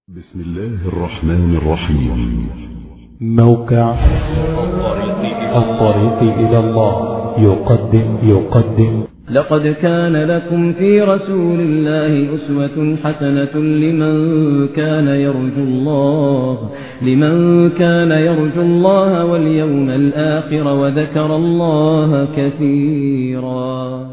بسم الله الرحمن الرحيم موقع الطريق إلى الله يقدم يقدم لقد كان لكم في رسول الله أسوة حسنة لمن كان يرجو الله لمن كان يرجو الله واليوم الآخر وذكر الله كثيرا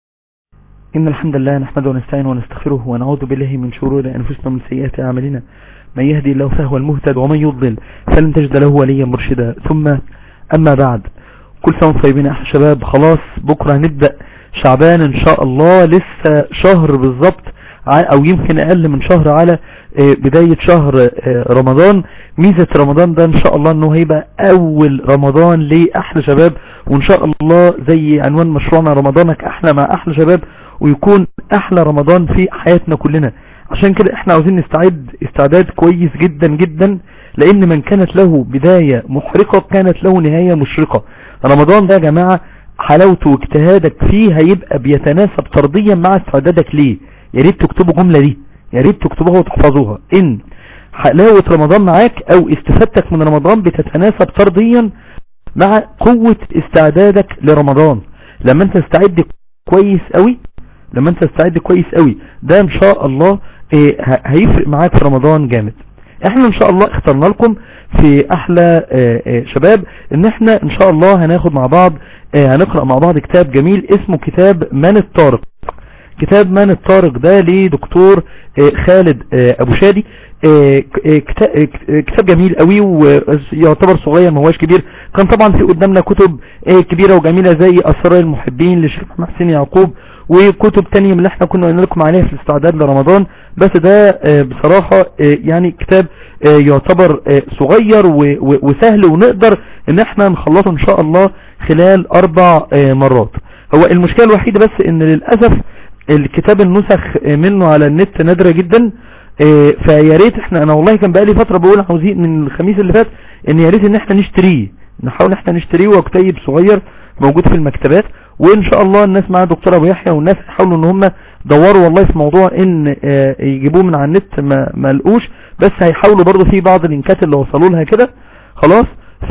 إن الحمد لله نحمده ونستعينه ونستغفره ونعوذ بالله من شرور أنفسنا ومن سيئات أعمالنا من يهدي الله فهو المهتد ومن يضلل فلن تجد له وليا مرشدا ثم أما بعد كل سنة وانتم طيبين يا أحلى شباب خلاص بكرة هنبدأ شعبان إن شاء الله لسه شهر بالظبط ع- أو يمكن أقل من شهر على آه، بداية شهر آه، رمضان ميزة رمضان ده إن شاء الله إنه هيبقى أول رمضان لأحلى شباب وإن شاء الله زي عنوان مشروعنا رمضانك أحلى مع أحلى شباب ويكون أحلى رمضان في حياتنا كلنا عشان كده احنا عاوزين نستعد استعداد كويس جدا جدا لان من كانت له بداية محرقة كانت له نهاية مشرقة رمضان ده يا جماعة حلاوته واجتهادك فيه هيبقى بيتناسب طرديا مع استعدادك ليه يا ريت تكتبوا الجملة دي يا ريت تكتبوها وتحفظوها ان حلاوة رمضان معاك او استفادتك من رمضان بتتناسب طرديا مع قوة استعدادك لرمضان لما انت تستعد كويس قوي لما انت تستعد كويس قوي ده ان شاء الله اه، ه- هيفرق معاك في رمضان جامد احنا ان شاء الله اخترنا لكم في احلى اه، اه، شباب ان احنا ان شاء الله هناخد مع بعض اه، هنقرأ مع بعض كتاب جميل اسمه كتاب من الطارق كتاب من الطارق ده لدكتور اه، خالد اه، ابو شادي اه، ك- اه، كتا- اه، ك- اه، كتاب جميل قوي ويعتبر صغير ما هواش كبير كان طبعا في قدامنا كتب اه، كبيرة وجميلة زي اسرار المحبين للشيخ محسن يعقوب وكتب تانية من اللي احنا كنا قلنا لكم عليها في الاستعداد لرمضان بس ده اه، بصراحة اه، يعني كتاب اه، يعتبر اه، صغير و- و- وسهل ونقدر ان احنا نخلصه ان شاء الله خلال اربع اه، مرات هو المشكلة الوحيدة بس ان للأسف الكتاب النسخ اه، منه على النت نادرة جدا اه، فيا ريت احنا انا والله كان بقالي فترة بقول عاوزين من الخميس اللي فات ان يا ريت ان احنا نشتريه نحاول احنا نشتريه وكتيب صغير موجود في المكتبات وان شاء الله الناس مع دكتور ابو يحيى والناس يحاولوا ان هم دوروا والله في موضوع ان آه، يجيبوه من على النت ما, ما لقوش بس هيحاولوا برضو في بعض اللينكات اللي وصلوا لها كده خلاص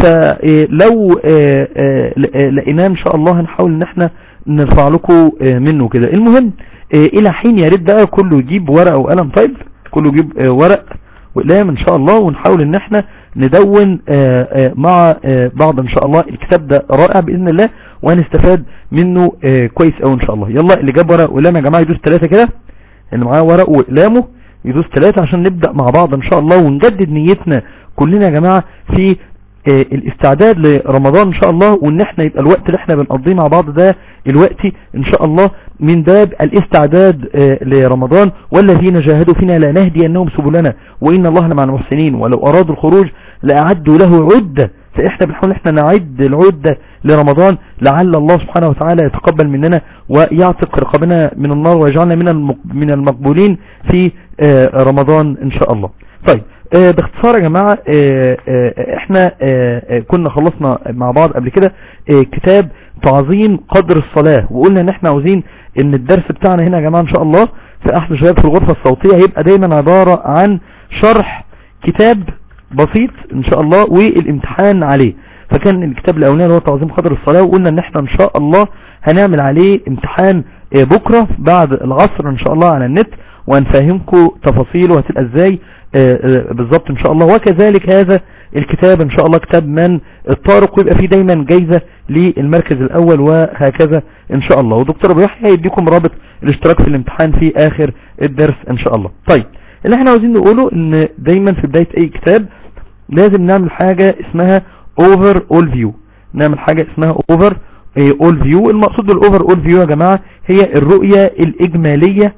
فلو لقيناه ان شاء الله هنحاول ان احنا نرفع لكم آه، منه كده المهم آه، الى حين يا ريت بقى كله يجيب ورقه وقلم طيب كله يجيب آه، ورق وقلام ان شاء الله ونحاول ان احنا ندون آه، آه، مع آه، بعض ان شاء الله الكتاب ده رائع باذن الله وهنستفاد منه آه، كويس قوي ان شاء الله يلا اللي جاب ورق وقلام يا جماعه يدوس ثلاثة كده اللي معاه ورق وقلامه يدوس ثلاثة عشان نبدأ مع بعض ان شاء الله ونجدد نيتنا كلنا يا جماعة في آه، الاستعداد لرمضان ان شاء الله وان احنا يبقى الوقت اللي احنا بنقضيه مع بعض ده الوقت ان شاء الله من باب الاستعداد آه، لرمضان والذين جاهدوا فينا لنهدينهم سبلنا وان الله لمع المحسنين ولو ارادوا الخروج لاعدوا له عدة فاحنا بنحاول احنا نعد العدة لرمضان لعل الله سبحانه وتعالى يتقبل مننا ويعتق رقابنا من النار ويجعلنا من المق- من المقبولين في آه، رمضان ان شاء الله طيب آه، باختصار يا جماعة آه، آه، احنا آه، آه، كنا خلصنا مع بعض قبل كده آه، كتاب تعظيم قدر الصلاة وقلنا ان احنا عاوزين ان الدرس بتاعنا هنا يا جماعة ان شاء الله في احلى شباب في الغرفة الصوتية هيبقى دايما عبارة عن شرح كتاب بسيط ان شاء الله والامتحان عليه فكان الكتاب الاولاني اللي هو تعظيم قدر الصلاة وقلنا ان احنا ان شاء الله هنعمل عليه امتحان آه، بكرة بعد العصر ان شاء الله على النت وهنفهمكم تفاصيله هتبقى ازاي آه، آه، بالظبط ان شاء الله وكذلك هذا الكتاب ان شاء الله كتاب من الطارق ويبقى فيه دايما جايزة للمركز الاول وهكذا ان شاء الله ودكتور ابو يحيى هيديكم رابط الاشتراك في الامتحان في اخر الدرس ان شاء الله طيب اللي احنا عاوزين نقوله ان دايما في بداية اي كتاب لازم نعمل حاجة اسمها over all view نعمل حاجة اسمها over all view المقصود بالاوفر all view يا جماعة هي الرؤية الاجمالية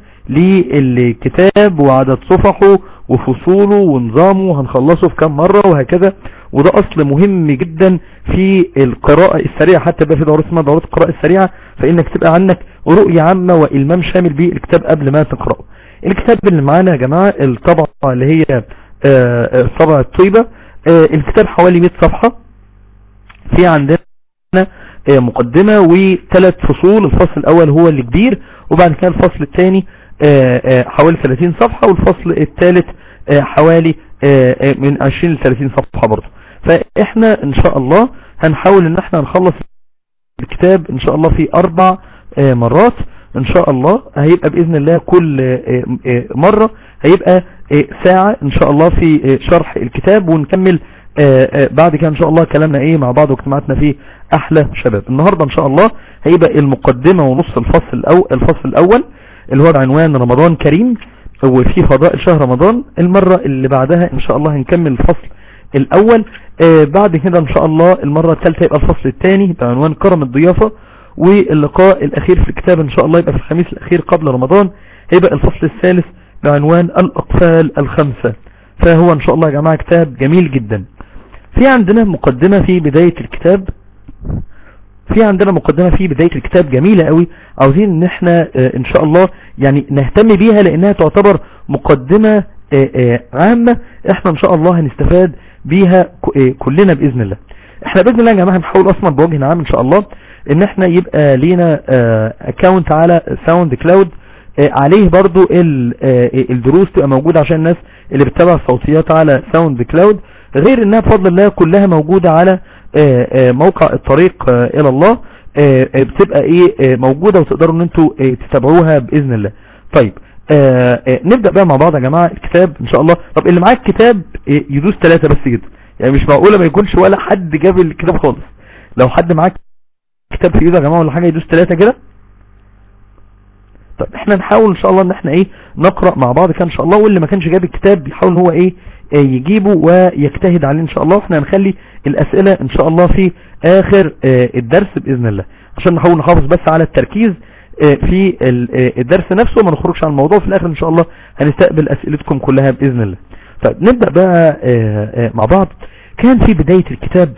للكتاب وعدد صفحه وفصوله ونظامه وهنخلصه في كم مرة وهكذا وده اصل مهم جدا في القراءة السريعة حتى بقى في دورات اسمها دورات القراءة السريعة فانك تبقى عندك رؤية عامة والمام شامل بالكتاب قبل ما تقرأه الكتاب اللي معانا يا جماعة الطبعة اللي هي آه، آه، طبعة الطيبة آه، الكتاب حوالي 100 صفحة في عندنا آه، مقدمة وثلاث فصول الفصل الاول هو اللي كبير وبعد كده الفصل الثاني حوالي 30 صفحة والفصل الثالث آه، حوالي آه، آه، من 20 ل 30 صفحة برضه فاحنا ان شاء الله هنحاول ان احنا نخلص الكتاب ان شاء الله في اربع آه، مرات ان شاء الله هيبقى باذن الله كل آه، آه، مرة هيبقى آه، ساعة ان شاء الله في آه، شرح الكتاب ونكمل آه، آه، بعد كده ان شاء الله كلامنا ايه مع بعض واجتماعاتنا فيه احلى شباب النهاردة ان شاء الله هيبقى المقدمة ونص الفصل الاول الفصل الاول اللي هو بعنوان رمضان كريم وفي فضائل شهر رمضان المرة اللي بعدها ان شاء الله هنكمل الفصل الاول آه بعد كده ان شاء الله المرة الثالثة يبقى الفصل الثاني بعنوان كرم الضيافة واللقاء الاخير في الكتاب ان شاء الله يبقى في الخميس الاخير قبل رمضان هيبقى الفصل الثالث بعنوان الاقفال الخمسة فهو ان شاء الله يا جماعة كتاب جميل جدا في عندنا مقدمة في بداية الكتاب في عندنا مقدمة في بداية الكتاب جميلة قوي عاوزين ان احنا اه ان شاء الله يعني نهتم بيها لانها تعتبر مقدمة اه اه عامة احنا ان شاء الله هنستفاد بيها كلنا باذن الله احنا باذن الله يا جماعة هنحاول اصلا بوجه عام ان شاء الله ان احنا يبقى لينا اكاونت على ساوند كلاود عليه برضو الدروس تبقى موجودة عشان الناس اللي بتتابع الصوتيات على ساوند كلاود غير انها بفضل الله كلها موجودة على موقع الطريق الى الله بتبقى ايه موجودة وتقدروا ان انتوا تتابعوها باذن الله طيب نبدأ بقى مع بعض يا جماعة الكتاب ان شاء الله طب اللي معاه الكتاب يدوس ثلاثة بس كده يعني مش معقولة ما يكونش ولا حد جاب الكتاب خالص لو حد معاه كتاب في ايده يا جماعة ولا حاجة يدوس ثلاثة كده طب احنا نحاول ان شاء الله ان احنا ايه نقرأ مع بعض كده ان شاء الله واللي ما كانش جاب الكتاب يحاول هو ايه يجيبه ويجتهد عليه ان شاء الله واحنا هنخلي الاسئلة ان شاء الله في اخر الدرس باذن الله عشان نحاول نحافظ بس على التركيز في الدرس نفسه وما نخرجش عن الموضوع في الاخر ان شاء الله هنستقبل اسئلتكم كلها باذن الله طيب نبدأ بقى مع بعض كان في بداية الكتاب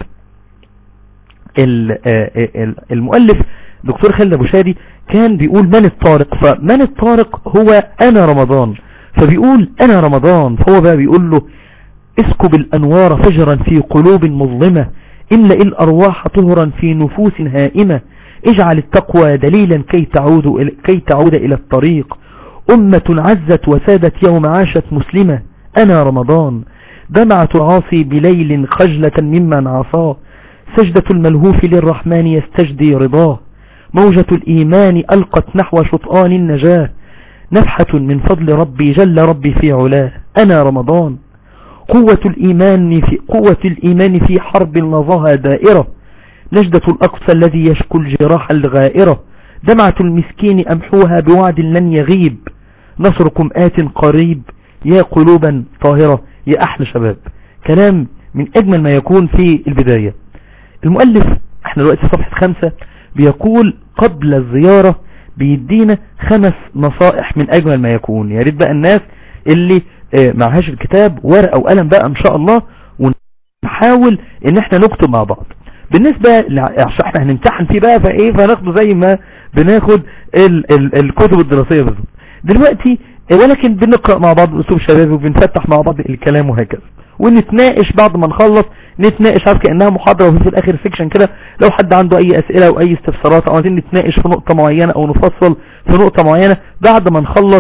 المؤلف دكتور خالد ابو شادي كان بيقول من الطارق فمن الطارق هو انا رمضان فبيقول انا رمضان فهو بقى بيقول له اسكب الانوار فجرا في قلوب مظلمة املأ الارواح طهرا في نفوس هائمة اجعل التقوى دليلا كي تعود, كي تعود الى الطريق امة عزت وسادت يوم عاشت مسلمة انا رمضان دمعة العاصي بليل خجلة ممن عصاه سجدة الملهوف للرحمن يستجدي رضاه موجة الإيمان ألقت نحو شطآن النجاة نفحة من فضل ربي جل ربي في علاه أنا رمضان قوة الإيمان في, قوة الإيمان في حرب نظاها دائرة نجدة الأقصى الذي يشكو الجراح الغائرة دمعة المسكين أمحوها بوعد لن يغيب نصركم آت قريب يا قلوبا طاهرة يا أحلى شباب كلام من أجمل ما يكون في البداية المؤلف احنا دلوقتي في صفحة خمسة بيقول قبل الزيارة بيدينا خمس نصائح من اجمل ما يكون يا ريت بقى الناس اللي اه معهاش الكتاب ورقة وقلم بقى ان شاء الله ونحاول ان احنا نكتب مع بعض بالنسبة عشان احنا هنمتحن فيه بقى فايه فناخده زي ما بناخد ال ال الكتب الدراسية بالظبط دلوقتي ولكن بنقرأ مع بعض باسلوب شبابي وبنفتح مع بعض الكلام وهكذا ونتناقش بعد ما نخلص نتناقش عارف كأنها محاضرة وفي الآخر سيكشن كده لو حد عنده أي أسئلة أو أي استفسارات أو عايزين نتناقش في نقطة معينة أو نفصل في نقطة معينة بعد ما نخلص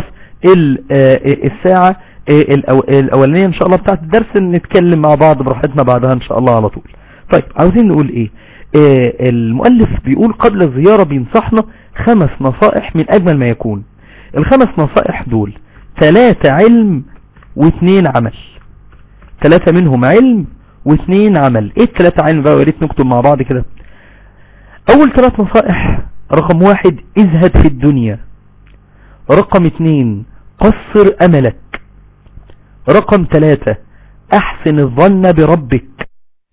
الساعة الأولانية إن شاء الله بتاعت الدرس نتكلم مع بعض براحتنا بعدها إن شاء الله على طول طيب عاوزين نقول إيه المؤلف بيقول قبل الزيارة بينصحنا خمس نصائح من أجمل ما يكون الخمس نصائح دول ثلاثة علم واثنين عمل ثلاثة منهم علم واثنين عمل ايه الثلاثة علم بقى وريت نكتب مع بعض كده اول ثلاث نصائح رقم واحد ازهد في الدنيا رقم اثنين قصر املك رقم ثلاثة احسن الظن بربك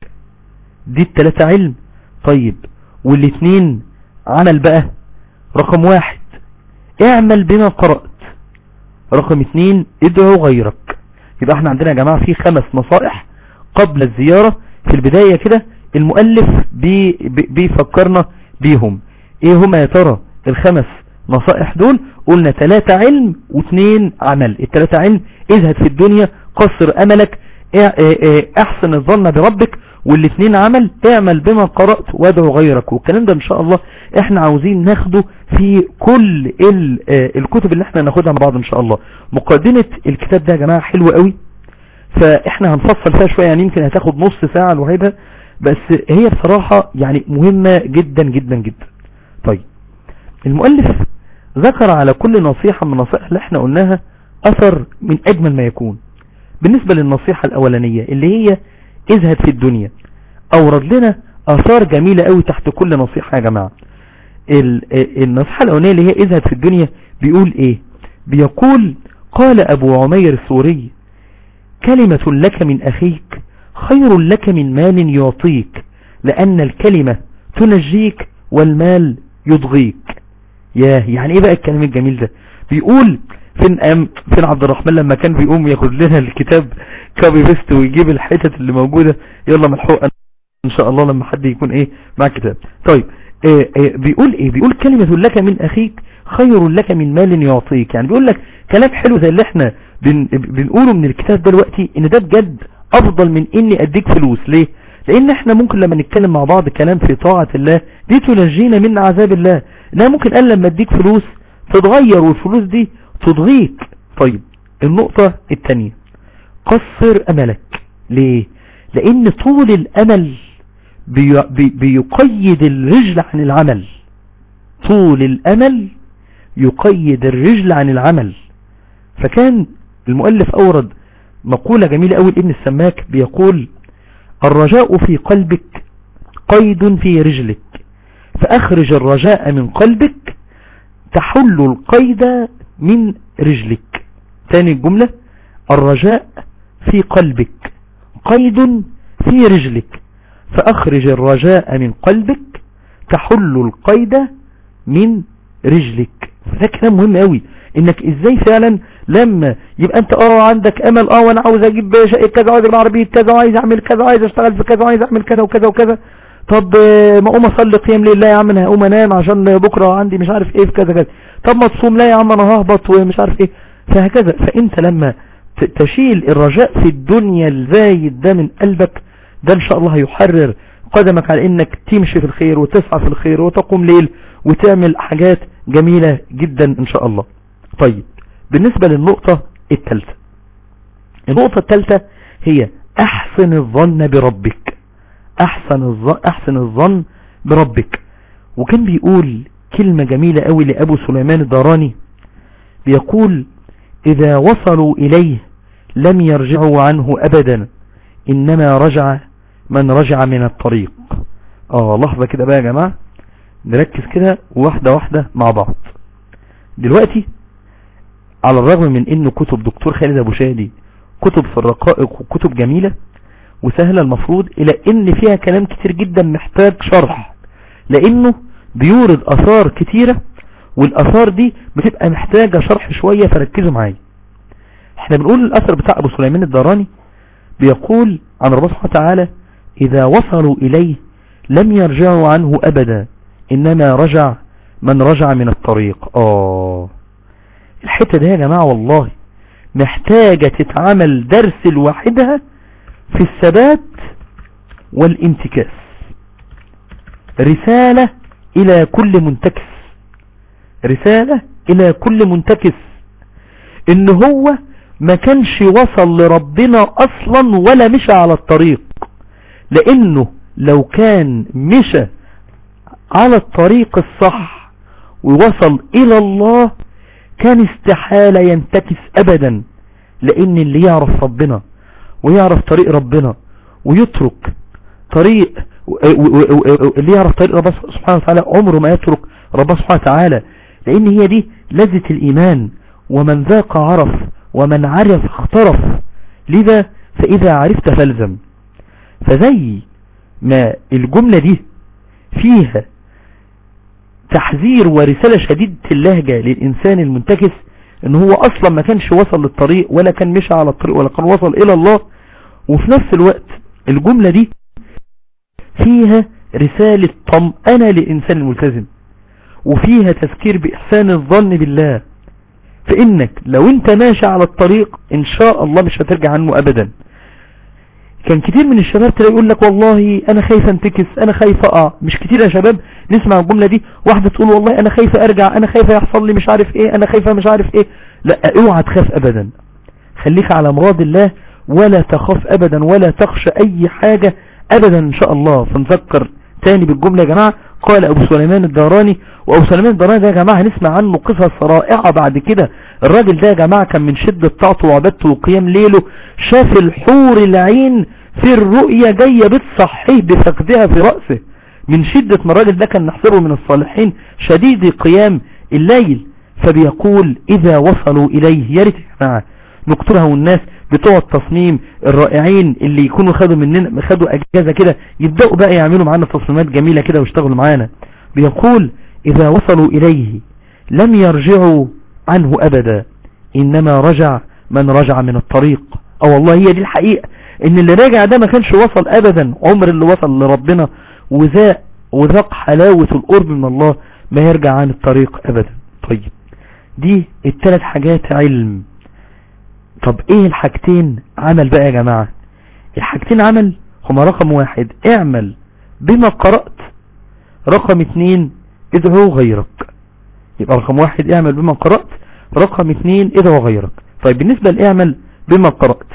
دي الثلاثة علم طيب والاثنين عمل بقى رقم واحد اعمل بما قرأت رقم اثنين ادعو غيرك يبقى احنا عندنا يا جماعة في خمس نصائح قبل الزيارة في البداية كده المؤلف بي بي بيفكرنا بيهم ايه هما يا ترى الخمس نصائح دول قلنا ثلاثة علم واثنين عمل الثلاثة علم ازهد في الدنيا قصر املك احسن الظن بربك والاثنين عمل اعمل بما قرأت وادعو غيرك والكلام ده ان شاء الله احنا عاوزين ناخده في كل الكتب اللي احنا ناخدها مع بعض ان شاء الله مقدمة الكتاب ده يا جماعة حلوة قوي فاحنا هنفصل فيها شوية يعني يمكن هتاخد نص ساعة لوحدها بس هي بصراحة يعني مهمة جدا جدا جدا طيب المؤلف ذكر على كل نصيحة من النصائح اللي احنا قلناها اثر من اجمل ما يكون بالنسبة للنصيحة الاولانية اللي هي ازهد في الدنيا اورد لنا اثار جميلة قوي تحت كل نصيحة يا جماعة النصيحة الاولانية اللي هي ازهد في الدنيا بيقول ايه بيقول قال ابو عمير السوري كلمة لك من اخيك خير لك من مال يعطيك لان الكلمة تنجيك والمال يضغيك ياه يعني ايه بقى الكلام الجميل ده بيقول فين أم فين عبد الرحمن لما كان بيقوم ياخد لنا الكتاب كوبي بيست ويجيب الحتت اللي موجودة يلا ملحوق ان شاء الله لما حد يكون ايه مع الكتاب طيب إيه إيه بيقول ايه بيقول كلمة لك من اخيك خير لك من مال يعطيك يعني بيقول لك كلام حلو زي اللي احنا بن بنقوله من الكتاب دلوقتي ان ده بجد افضل من اني اديك فلوس ليه لان احنا ممكن لما نتكلم مع بعض كلام في طاعة الله دي تنجينا من عذاب الله انها ممكن قال لما اديك فلوس تتغير والفلوس دي تضغيك طيب النقطة التانية قصر املك ليه لان طول الامل بي بي بيقيد الرجل عن العمل طول الامل يقيد الرجل عن العمل فكان المؤلف اورد مقولة جميلة قوي ابن السماك بيقول الرجاء في قلبك قيد في رجلك فأخرج الرجاء من قلبك تحل القيد من رجلك ثاني الجملة الرجاء في قلبك قيد في رجلك فأخرج الرجاء من قلبك تحل القيد من رجلك ده كلام مهم قوي انك ازاي فعلا لما يبقى انت اه عندك امل اه وانا عاوز اجيب شقه كذا وعايز اجيب عربيه كذا وعايز اعمل كذا وعايز اشتغل في كذا وعايز اعمل كذا وكذا وكذا طب ما اقوم اصلي قيام لله يا عم انا هقوم انام عشان بكره عندي مش عارف ايه في كذا كذا طب ما تصوم لا يا عم انا ههبط ومش عارف ايه فهكذا فانت لما تشيل الرجاء في الدنيا الزايد ده من قلبك ده ان شاء الله هيحرر قدمك على انك تمشي في الخير وتسعى في الخير وتقوم ليل وتعمل حاجات جميلة جدا ان شاء الله طيب بالنسبة للنقطة الثالثة النقطة الثالثة هي احسن الظن بربك احسن الظن, أحسن الظن بربك وكان بيقول كلمة جميلة قوي لأبو سليمان الداراني بيقول إذا وصلوا إليه لم يرجعوا عنه أبدا إنما رجع من رجع من الطريق آه لحظة كده بقى يا جماعة نركز كده واحدة واحدة مع بعض دلوقتي على الرغم من انه كتب دكتور خالد ابو شادي كتب في الرقائق وكتب جميلة وسهلة المفروض الى ان فيها كلام كتير جدا محتاج شرح لانه بيورد اثار كتيرة والاثار دي بتبقى محتاجة شرح شوية فركزوا معايا احنا بنقول الاثر بتاع ابو سليمان الداراني بيقول عن ربنا سبحانه وتعالى اذا وصلوا اليه لم يرجعوا عنه ابدا انما رجع من رجع من الطريق اه الحتة دي يا جماعة والله محتاجة تتعمل درس لوحدها في الثبات والانتكاس رسالة الى كل منتكس رسالة الى كل منتكس ان هو ما كانش وصل لربنا اصلا ولا مشى على الطريق لانه لو كان مشى على الطريق الصح ووصل الى الله كان استحالة ينتكس ابدا لان اللي يعرف ربنا ويعرف طريق ربنا ويترك طريق اللي يعرف طريق ربنا سبحانه وتعالى عمره ما يترك ربنا سبحانه وتعالى لان هي دي لذة الايمان ومن ذاق عرف ومن عرف اخترف لذا فاذا عرفت فالزم فزي ما الجملة دي فيها تحذير ورسالة شديدة اللهجة للإنسان المنتكس ان هو اصلا ما كانش وصل للطريق ولا كان مشى على الطريق ولا كان وصل الى الله وفي نفس الوقت الجملة دي فيها رسالة طمأنة للإنسان الملتزم وفيها تذكير بإحسان الظن بالله فإنك لو انت ماشي على الطريق ان شاء الله مش هترجع عنه ابدا كان كتير من الشباب تلاقي يقول لك والله انا خايف انتكس انا خايف اقع مش كتير يا شباب نسمع الجملة دي واحدة تقول والله انا خايف ارجع انا خايف يحصل لي مش عارف ايه انا خايف مش عارف ايه لا اوعى تخاف ابدا خليك على مراد الله ولا تخاف ابدا ولا تخشى اي حاجة ابدا ان شاء الله فنذكر تاني بالجملة يا جماعة قال ابو سليمان الداراني وابو سليمان الداراني ده يا جماعة هنسمع عنه قصص رائعة بعد كده الراجل ده يا جماعة كان من شدة طاعته وعبادته وقيام ليله شاف الحور العين في الرؤية جاية بتصحيه بفخدها في رأسه من شدة ما الراجل ده كان نحسبه من الصالحين شديد قيام الليل فبيقول اذا وصلوا اليه يا ريت يا جماعه نكتبها والناس بتوع التصميم الرائعين اللي يكونوا خدوا مننا خدوا اجازة كده يبدأوا بقى يعملوا معانا تصميمات جميلة كده ويشتغلوا معانا بيقول اذا وصلوا اليه لم يرجعوا عنه ابدا انما رجع من رجع من الطريق او والله هي دي الحقيقة ان اللي راجع ده ما كانش وصل ابدا عمر اللي وصل لربنا وذاق وذاق حلاوة القرب من الله ما يرجع عن الطريق ابدا طيب دي الثلاث حاجات علم طب ايه الحاجتين عمل بقى يا جماعة الحاجتين عمل هما رقم واحد اعمل بما قرأت رقم اتنين ادعو غيرك يبقى رقم واحد اعمل بما قرأت رقم اتنين ادعو غيرك طيب بالنسبة لاعمل بما قرأت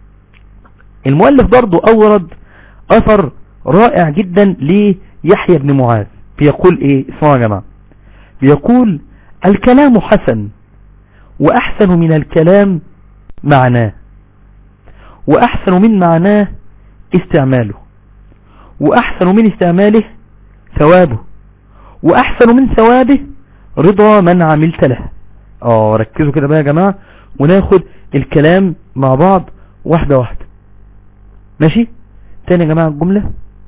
المؤلف برضو اورد اثر رائع جدا ليحيى بن معاذ بيقول ايه اسمعوا يا جماعة بيقول الكلام حسن واحسن من الكلام معناه واحسن من معناه استعماله واحسن من استعماله ثوابه واحسن من ثوابه رضا من عملت له اه ركزوا كده بقى يا جماعة وناخد الكلام مع بعض واحدة واحدة ماشي تاني يا جماعة الجملة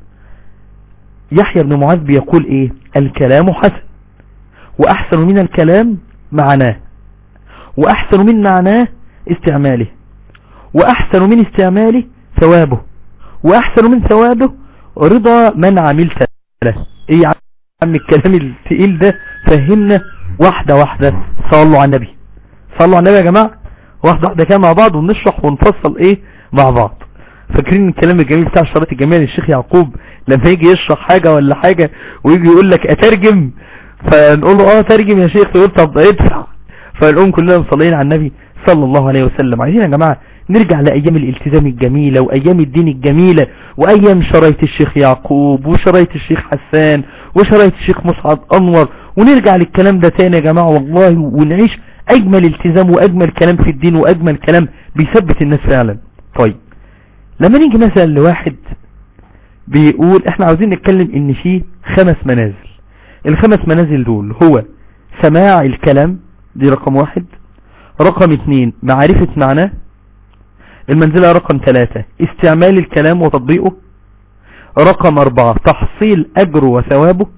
يحيى بن معاذ بيقول ايه الكلام حسن واحسن من الكلام معناه واحسن من معناه استعماله واحسن من استعماله ثوابه واحسن من ثوابه رضا من عملت له ايه يا عم الكلام التقيل ده فهمنا واحدة واحدة صلوا على النبي صلوا على النبي يا جماعة واحدة واحدة كده مع بعض ونشرح ونفصل ايه مع بعض فاكرين الكلام الجميل بتاع الشريط الجميل للشيخ يعقوب لما يجي يشرح حاجة ولا حاجة ويجي يقول لك اترجم فنقول له اه ترجم يا شيخ يقول طب ادفع فنقوم كلنا مصلين على النبي صلى الله عليه وسلم عايزين يا جماعة نرجع لأيام الالتزام الجميلة وأيام الدين الجميلة وأيام شرايط الشيخ يعقوب وشرايط الشيخ حسان وشرايط الشيخ مسعد أنور ونرجع للكلام ده تاني يا جماعة والله ونعيش أجمل التزام وأجمل كلام في الدين وأجمل كلام بيثبت الناس فعلا طيب لما نيجي مثلا لواحد بيقول احنا عاوزين نتكلم ان في خمس منازل الخمس منازل دول هو سماع الكلام دي رقم واحد رقم اتنين معرفة معناه المنزلة رقم ثلاثة استعمال الكلام وتطبيقه رقم اربعة تحصيل اجره وثوابه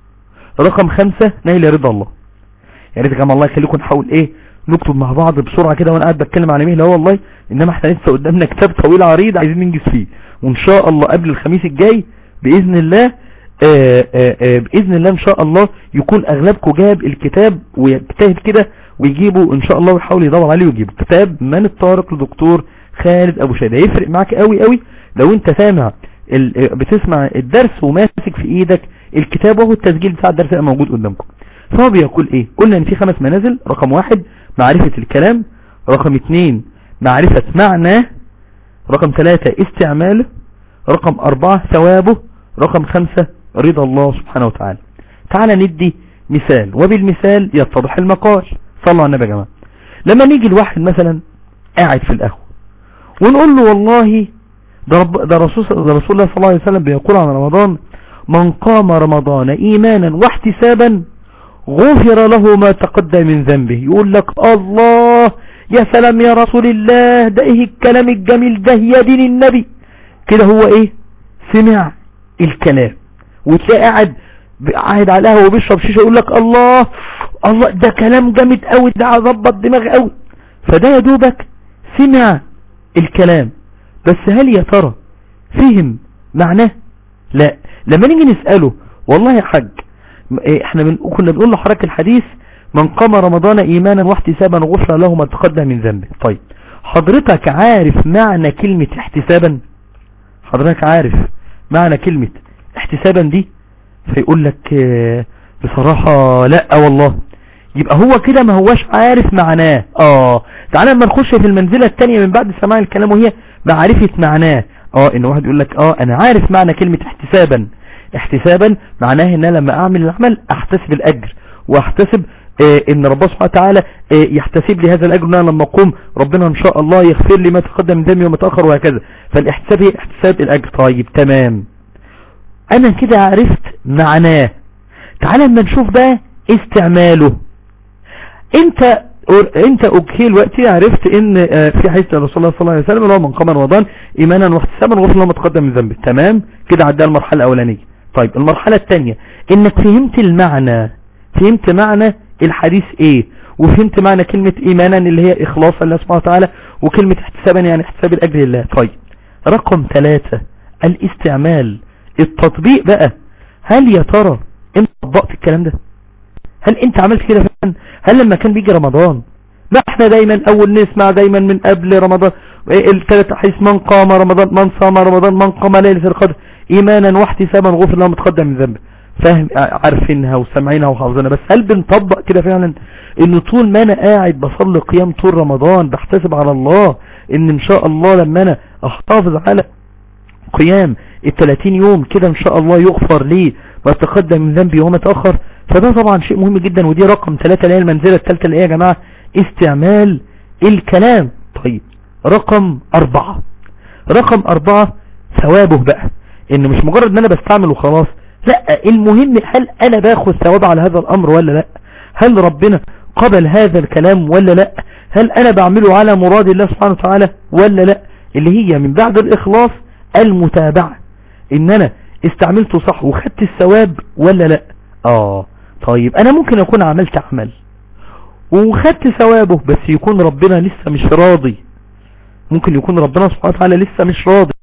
رقم خمسة نيل رضا الله يا ريت يا جماعه الله يخليكم نحاول ايه نكتب مع بعض بسرعة كده وانا قاعد بتكلم على مهله والله انما احنا لسه قدامنا كتاب طويل عريض عايزين ننجز فيه وان شاء الله قبل الخميس الجاي باذن الله آآ آآ باذن الله ان شاء الله يكون اغلبكم جاب الكتاب ويجتهد كده ويجيبه ان شاء الله ويحاول يدور عليه ويجيبه كتاب من الطارق لدكتور خالد ابو شهيد هيفرق معاك قوي قوي لو انت سامع بتسمع الدرس وماسك في ايدك الكتاب وهو التسجيل بتاع الدرس موجود قدامكم فهو بيقول ايه قلنا ان في خمس منازل رقم واحد معرفة الكلام رقم اتنين معرفة معناه رقم ثلاثة استعماله رقم اربعة ثوابه رقم خمسة رضا الله سبحانه وتعالى تعالى ندي مثال وبالمثال يتضح المقال صلوا على النبي يا جماعة لما نيجي الواحد مثلا قاعد في القهوة ونقول له والله ده, رب ده, رسول, ده رسول الله صلى الله عليه وسلم بيقول عن رمضان من قام رمضان ايمانا واحتسابا غفر له ما تقدم من ذنبه يقول لك الله يا سلام يا رسول الله ده ايه الكلام الجميل ده يا دين النبي كده هو ايه سمع الكلام وتلاقي قاعد قاعد على القهوه وبيشرب شيشه يقول لك الله الله ده كلام جامد قوي ده هظبط دماغي قوي فده يا دوبك سمع الكلام بس هل يا ترى فهم معناه لا لما نيجي نسأله والله يا حاج احنا من كنا بنقول لحضرتك الحديث من قام رمضان ايمانا واحتسابا غفر له ما تقدم من ذنبه طيب حضرتك عارف معنى كلمة احتسابا حضرتك عارف معنى كلمة احتسابا دي فيقول لك اه بصراحة لا والله يبقى هو كده ما هوش عارف معناه اه تعالى لما نخش في المنزلة التانية من بعد سماع الكلام وهي معرفة معناه اه ان واحد يقول لك اه انا عارف معنى كلمة احتسابا احتسابا معناه ان انا لما اعمل العمل احتسب الاجر واحتسب اه ان ربنا سبحانه وتعالى اه يحتسب لي هذا الاجر ان انا لما اقوم ربنا ان شاء الله يغفر لي ما تقدم من ذنبي وما تاخر وهكذا فالاحتساب هي احتساب الاجر طيب تمام انا كده عرفت معناه تعال اما نشوف بقى استعماله انت انت اوكي الوقت عرفت ان في حديث الرسول الله صلى الله عليه وسلم اللي هو من قام رمضان ايمانا واحتسابا غفر له ما تقدم من ذنبه تمام كده عدى المرحله الاولانيه طيب المرحله الثانيه انك فهمت المعنى فهمت معنى الحديث ايه وفهمت معنى كلمة ايمانا اللي هي اخلاص الله سبحانه وتعالى وكلمة احتسابا يعني احتساب الاجر لله طيب رقم ثلاثة الاستعمال التطبيق بقى هل يا ترى انت طبقت الكلام ده هل انت عملت كده فعلا هل لما كان بيجي رمضان ما احنا دايما اول نسمع دايما من قبل رمضان الثلاث حديث من قام رمضان من صام رمضان من قام ليلة القدر ايمانا واحتسابا غفر له متقدم من ذنبه فاهم عارفينها وسامعينها وحافظينها بس هل بنطبق كده فعلا ان طول ما انا قاعد بصلي قيام طول رمضان بحتسب على الله ان ان شاء الله لما انا احافظ على قيام ال 30 يوم كده ان شاء الله يغفر لي ما تقدم من ذنبي وما تأخر فده طبعا شيء مهم جدا ودي رقم ثلاثة اللي هي المنزلة الثالثة اللي هي يا جماعة استعمال الكلام طيب رقم اربعة رقم اربعة ثوابه بقى ان مش مجرد ان انا بستعمل وخلاص لا المهم هل انا باخذ ثواب على هذا الامر ولا لا هل ربنا قبل هذا الكلام ولا لا هل انا بعمله على مراد الله سبحانه وتعالى ولا لا اللي هي من بعد الاخلاص المتابعة ان انا استعملته صح وخدت الثواب ولا لا اه طيب انا ممكن اكون عملت عمل وخدت ثوابه بس يكون ربنا لسه مش راضي ممكن يكون ربنا سبحانه وتعالى لسه مش راضي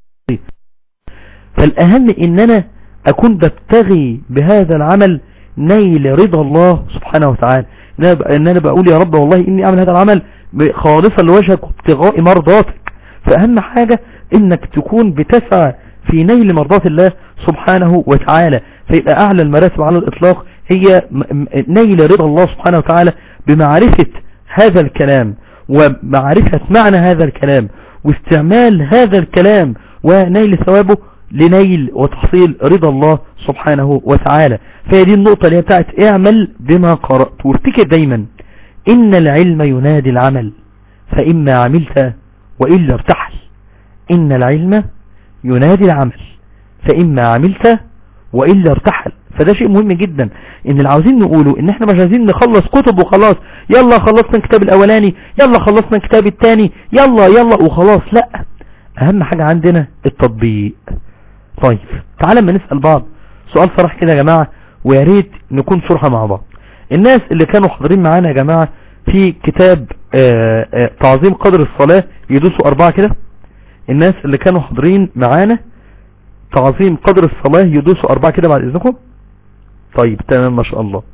فالاهم ان انا اكون ببتغي بهذا العمل نيل رضا الله سبحانه وتعالى ان انا بقول يا رب والله اني اعمل هذا العمل خالصا لوجهك وابتغاء مرضاتك فاهم حاجة انك تكون بتسعى في نيل مرضات الله سبحانه وتعالى فيبقى اعلى المراتب على الاطلاق هي نيل رضا الله سبحانه وتعالى بمعرفة هذا الكلام ومعرفة معنى هذا الكلام واستعمال هذا الكلام ونيل ثوابه لنيل وتحصيل رضا الله سبحانه وتعالى فهي دي النقطة اللي هي بتاعت اعمل بما قرأت وافتكر دايما ان العلم ينادي العمل فإما عملت وإلا ارتحل ان العلم ينادي العمل فإما عملت وإلا ارتحل فده شيء مهم جدا ان اللي عاوزين نقوله ان احنا مش عايزين نخلص كتب وخلاص يلا خلصنا الكتاب الاولاني يلا خلصنا الكتاب الثاني يلا يلا وخلاص لا اهم حاجة عندنا التطبيق طيب تعالى ما نسأل بعض سؤال صراحة كده يا جماعة ويا ريت نكون صرحة مع بعض الناس اللي كانوا حاضرين معانا يا جماعة في كتاب آآ آآ تعظيم قدر الصلاة يدوسوا اربعة كده الناس اللي كانوا حاضرين معانا تعظيم قدر الصلاة يدوسوا اربعة كده بعد اذنكم طيب تمام ما شاء الله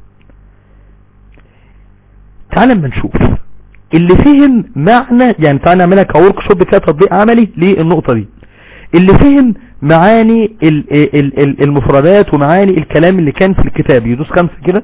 تعالى اما نشوف اللي فهم معنى يعني تعالى نعملها كورك شوب كده تطبيق عملي للنقطة دي اللي فهم معاني المفردات ومعاني الكلام اللي كان في الكتاب يدوس خمسة كده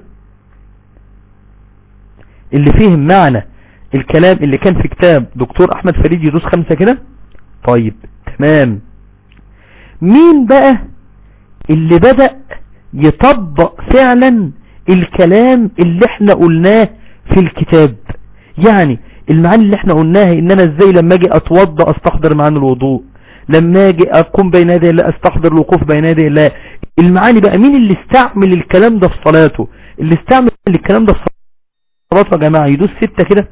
اللي فهم معنى الكلام اللي كان في كتاب دكتور احمد فريد يدوس خمسة كده طيب تمام مين بقى اللي بدأ يطبق فعلا الكلام اللي احنا قلناه في الكتاب يعني المعاني اللي احنا قلناها ان انا ازاي لما اجي اتوضى استحضر معاني الوضوء لما اجي اقوم بين يدي الله استحضر الوقوف بين يدي الله المعاني بقى مين اللي استعمل الكلام ده في صلاته اللي استعمل الكلام ده في صلاته يا جماعة يدوس ستة كده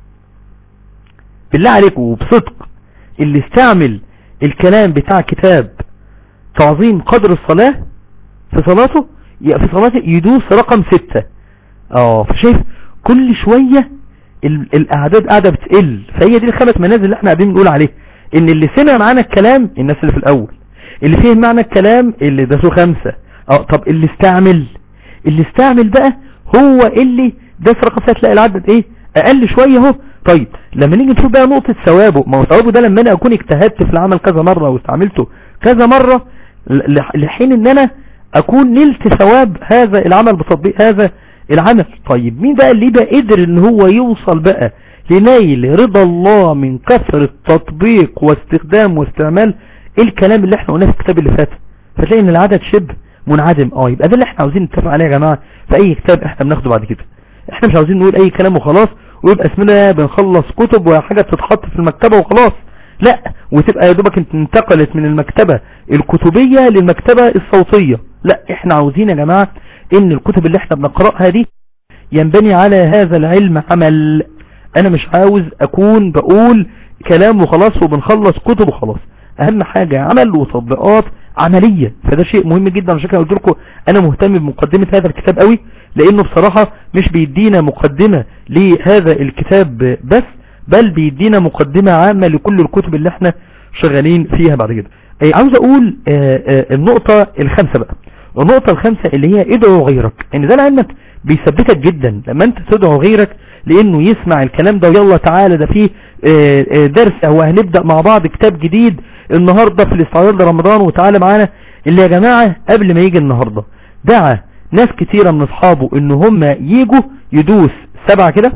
بالله عليكم وبصدق اللي استعمل الكلام بتاع كتاب تعظيم قدر الصلاة في صلاته في صلاته يدوس رقم ستة اه فشايف كل شوية الاعداد قاعدة بتقل فهي دي الخمس منازل اللي احنا قاعدين بنقول عليه ان اللي سمع معانا الكلام الناس اللي في الاول اللي فهم معنى الكلام اللي داسوا خمسة اه طب اللي استعمل اللي استعمل بقى هو اللي داس رقم ستة تلاقي العدد ايه اقل شوية اهو طيب لما نيجي نشوف بقى نقطة ثوابه ما هو ثوابه ده لما انا اكون اجتهدت في العمل كذا مرة واستعملته كذا مرة لحين ان انا اكون نلت ثواب هذا العمل بتطبيق هذا العمل طيب مين بقى اللي بقى قدر ان هو يوصل بقى لنيل رضا الله من كثرة تطبيق واستخدام واستعمال الكلام اللي احنا قلناه في الكتاب اللي فات فتلاقي ان العدد شبه منعدم اه يبقى ده اللي احنا عاوزين نتفق عليه يا جماعة في اي كتاب احنا بناخده بعد كده احنا مش عاوزين نقول اي كلام وخلاص ويبقى اسمنا بنخلص كتب وحاجة تتحط في المكتبة وخلاص لا وتبقى يا دوبك انت انتقلت من المكتبة الكتبية للمكتبة الصوتية لا احنا عاوزين يا جماعة ان الكتب اللي احنا بنقرأها دي ينبني على هذا العلم عمل انا مش عاوز اكون بقول كلام وخلاص وبنخلص كتب وخلاص اهم حاجة عمل وتطبيقات عملية فده شيء مهم جدا عشان كده قلت لكم انا مهتم بمقدمة هذا الكتاب قوي لانه بصراحة مش بيدينا مقدمة لهذا الكتاب بس بل بيدينا مقدمة عامة لكل الكتب اللي احنا شغالين فيها بعد كده ايه عاوز اقول اه اه النقطة الخامسة بقى النقطة الخامسة اللي هي ادعو غيرك ان ده لعلمك بيثبتك جدا لما انت تدعو غيرك لانه يسمع الكلام ده ويلا تعالى ده فيه اه درس او هنبدأ مع بعض كتاب جديد النهاردة في الاستعداد لرمضان وتعالى معانا اللي يا جماعة قبل ما يجي النهاردة دعا ناس كتيرة من اصحابه ان هم يجوا يدوس سبعة كده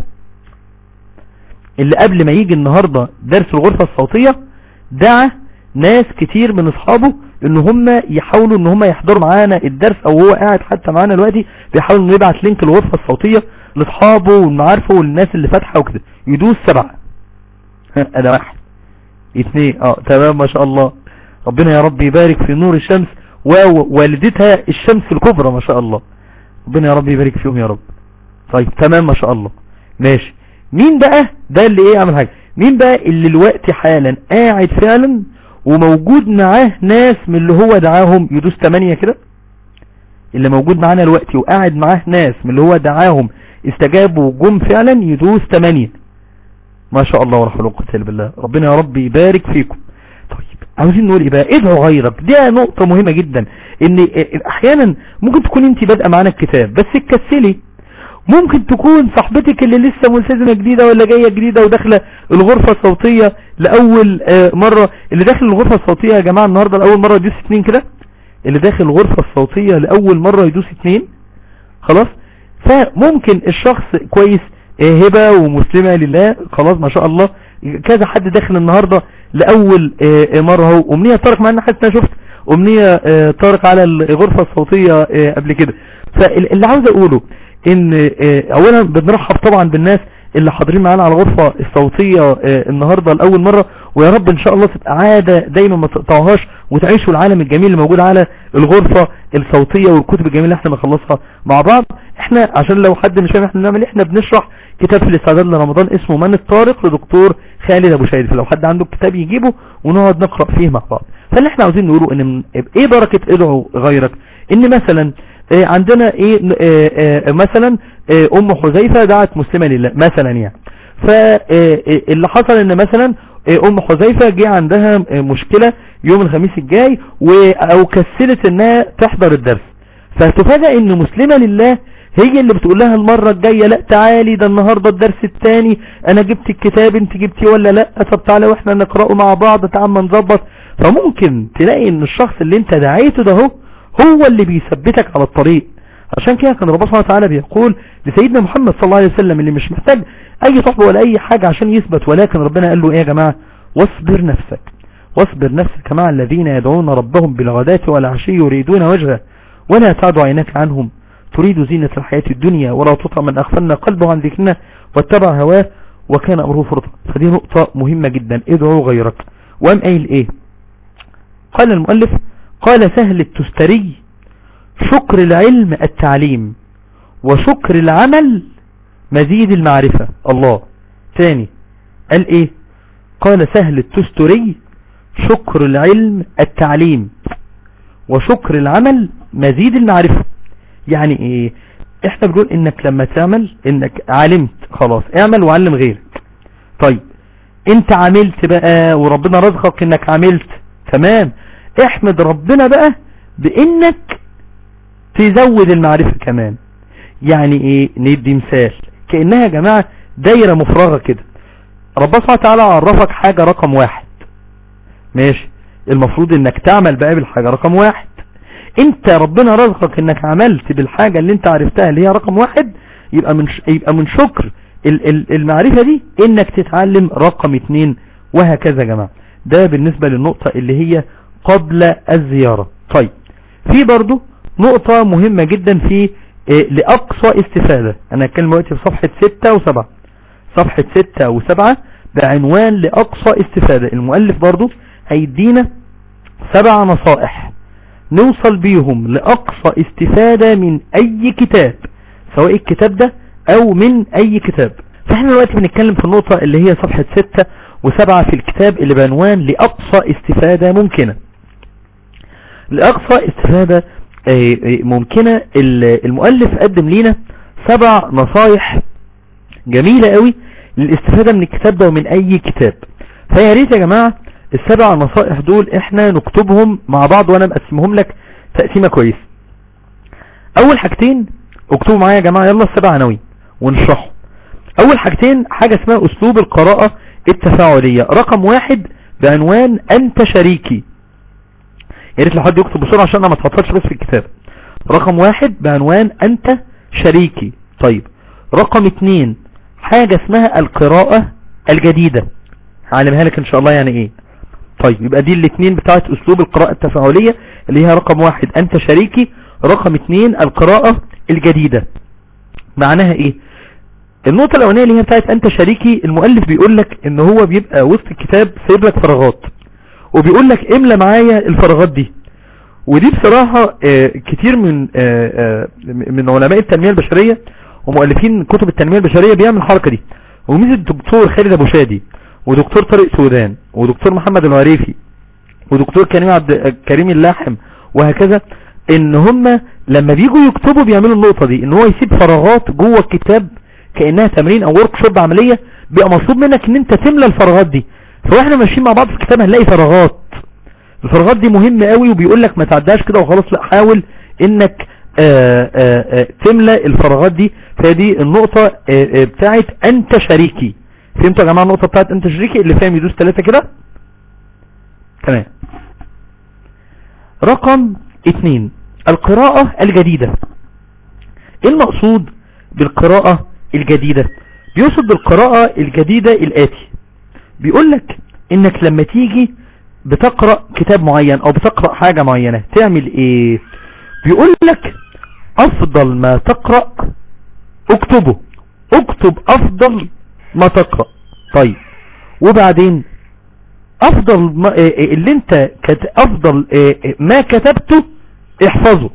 اللي قبل ما يجي النهاردة درس الغرفة الصوتية دعا ناس كتير من اصحابه ان هم يحاولوا ان هم يحضروا معانا الدرس او هو قاعد حتى معانا دلوقتي بيحاول انه يبعت لينك الغرفة الصوتية لاصحابه والمعارفه والناس اللي فاتحة وكده يدوس سبعة انا واحد اثنين اه تمام ما شاء الله ربنا يا رب يبارك في نور الشمس ووالدتها الشمس الكبرى ما شاء الله ربنا يا رب يبارك فيهم يا رب طيب تمام ما شاء الله ماشي مين بقى ده اللي ايه عمل حاجة مين بقى اللي الوقت حالا قاعد فعلا وموجود معاه ناس من اللي هو دعاهم يدوس 8 كده اللي موجود معانا الوقت وقاعد معاه ناس من اللي هو دعاهم استجابوا وجم فعلا يدوس 8 ما شاء الله ولا حول ولا قوه الا بالله ربنا يا رب يبارك فيكم طيب عاوزين نقول ايه بقى ادعوا غيرك دي نقطة مهمة جدا ان احيانا ممكن تكون انت بادئه معانا الكتاب بس تكسلي ممكن تكون صاحبتك اللي لسه ملتزمة جديدة ولا جاية جديدة وداخلة الغرفة الصوتية لأول مرة اللي داخل الغرفة الصوتية يا جماعة النهاردة لأول مرة يدوس اتنين كده اللي داخل الغرفة الصوتية لأول مرة يدوس اتنين خلاص فممكن الشخص كويس هبة ومسلمة لله خلاص ما شاء الله كذا حد داخل النهاردة لأول مرة هو أمنية طارق معنا حتى أنا شفت أمنية طارق على الغرفة الصوتية قبل كده فاللي عاوز أقوله ان اولا بنرحب طبعا بالناس اللي حاضرين معانا على الغرفة الصوتية النهاردة لأول مرة ويا رب ان شاء الله تبقى عادة دايما ما تقطعوهاش وتعيشوا العالم الجميل اللي موجود على الغرفة الصوتية والكتب الجميلة اللي احنا بنخلصها مع بعض احنا عشان لو حد مش فاهم احنا بنعمل احنا بنشرح كتاب في الاستعداد لرمضان اسمه من الطارق لدكتور خالد ابو شاهد فلو حد عنده كتاب يجيبه ونقعد نقرأ فيه مع بعض فاللي احنا عاوزين نقوله ان ايه بركة ادعو غيرك ان مثلا عندنا ايه مثلا ام حذيفة دعت مسلمة لله مثلا يعني فاللي حصل ان مثلا ام حذيفة جه عندها مشكلة يوم الخميس الجاي او كسلت انها تحضر الدرس فتفاجأ ان مسلمة لله هي اللي بتقول لها المرة الجاية لا تعالي ده النهاردة الدرس الثاني انا جبت الكتاب انت جبتيه ولا لا طب تعالى واحنا نقرأه مع بعض تعال ما نظبط فممكن تلاقي ان الشخص اللي انت دعيته ده هو هو اللي بيثبتك على الطريق عشان كده كان ربنا سبحانه وتعالى بيقول لسيدنا محمد صلى الله عليه وسلم اللي مش محتاج اي صحبة ولا اي حاجة عشان يثبت ولكن ربنا قال له ايه يا جماعة واصبر نفسك واصبر نفسك مع الذين يدعون ربهم بالغداة والعشي يريدون وجهه ولا تعد عينك عنهم تريد زينة الحياة الدنيا ولا تطع من اغفلنا قلبه عن ذكرنا واتبع هواه وكان امره فرطا فدي نقطة مهمة جدا ادعو غيرك وام قايل ايه قال المؤلف قال سهل التستري شكر العلم التعليم وشكر العمل مزيد المعرفة الله ثاني قال ايه قال سهل التستري شكر العلم التعليم وشكر العمل مزيد المعرفة يعني ايه احنا بنقول انك لما تعمل انك علمت خلاص اعمل وعلم غيرك طيب انت عملت بقى وربنا رزقك انك عملت تمام احمد ربنا بقى بانك تزود المعرفة كمان يعني ايه ندي مثال كأنها يا جماعة دايرة مفرغة كده ربنا سبحانه وتعالى عرفك حاجة رقم واحد ماشي المفروض انك تعمل بقى بالحاجة رقم واحد انت ربنا رزقك انك عملت بالحاجة اللي انت عرفتها اللي هي رقم واحد يبقى من ش... يبقى من شكر ال- ال- المعرفة دي انك تتعلم رقم اتنين وهكذا يا جماعة ده بالنسبة للنقطة اللي هي قبل الزيارة طيب في برضو نقطة مهمة جدا في إيه لأقصى استفادة أنا أتكلم دلوقتي في صفحة ستة وسبعة صفحة ستة وسبعة بعنوان لأقصى استفادة المؤلف برضو هيدينا سبع نصائح نوصل بيهم لأقصى استفادة من أي كتاب سواء الكتاب ده أو من أي كتاب فاحنا دلوقتي بنتكلم في النقطة اللي هي صفحة ستة وسبعة في الكتاب اللي بعنوان لأقصى استفادة ممكنة لأقصى استفادة آه، آه، ممكنة ال- المؤلف قدم لينا سبع نصايح جميلة قوي للاستفادة من الكتاب ده ومن اي كتاب فيا ريت يا جماعة السبع نصائح دول احنا نكتبهم مع بعض وانا مقسمهم لك تقسيمة كويس اول حاجتين اكتبوا معايا يا جماعة يلا السبع عناوين ونشرحهم اول حاجتين حاجة اسمها اسلوب القراءة التفاعلية رقم واحد بعنوان انت شريكي يا ريت لو حد يكتب بسرعة عشان انا ما اتفضلش بس في الكتاب رقم واحد بعنوان انت شريكي طيب رقم اتنين حاجة اسمها القراءة الجديدة هعلمها لك ان شاء الله يعني ايه طيب يبقى دي الاتنين بتاعت اسلوب القراءة التفاعلية اللي هي رقم واحد انت شريكي رقم اتنين القراءة الجديدة معناها ايه النقطة الاولانية اللي هي بتاعت انت شريكي المؤلف بيقول لك ان هو بيبقى وسط الكتاب سايب لك فراغات وبيقول لك املى معايا الفراغات دي ودي بصراحة آه، كتير من آه، آه، من علماء التنمية البشرية ومؤلفين كتب التنمية البشرية بيعمل الحركة دي وميزة الدكتور خالد ابو شادي ودكتور طارق سودان ودكتور محمد العريفي ودكتور كريم عبد كريم اللاحم وهكذا ان هم لما بيجوا يكتبوا بيعملوا النقطة دي ان هو يسيب فراغات جوه الكتاب كأنها تمرين او ورك شوب عملية بيبقى مطلوب منك ان انت تملى الفراغات دي فاحنا ماشيين مع بعض في الكتاب هنلاقي فراغات الفراغات دي مهمة قوي وبيقول لك ما تعداش كده وخلاص لا حاول انك آآ آآ تملى الفراغات دي فدي النقطة آآ بتاعت انت شريكي فهمتوا يا جماعة النقطة بتاعت انت شريكي اللي فاهم يدوس ثلاثة كده تمام رقم اتنين القراءة الجديدة ايه المقصود بالقراءة الجديدة بيقصد بالقراءة الجديدة الاتي بيقول لك انك لما تيجي بتقرأ كتاب معين او بتقرأ حاجة معينة تعمل ايه بيقول لك افضل ما تقرأ اكتبه اكتب افضل ما تقرأ طيب وبعدين افضل ما إيه إيه اللي انت كت افضل إيه إيه ما كتبته احفظه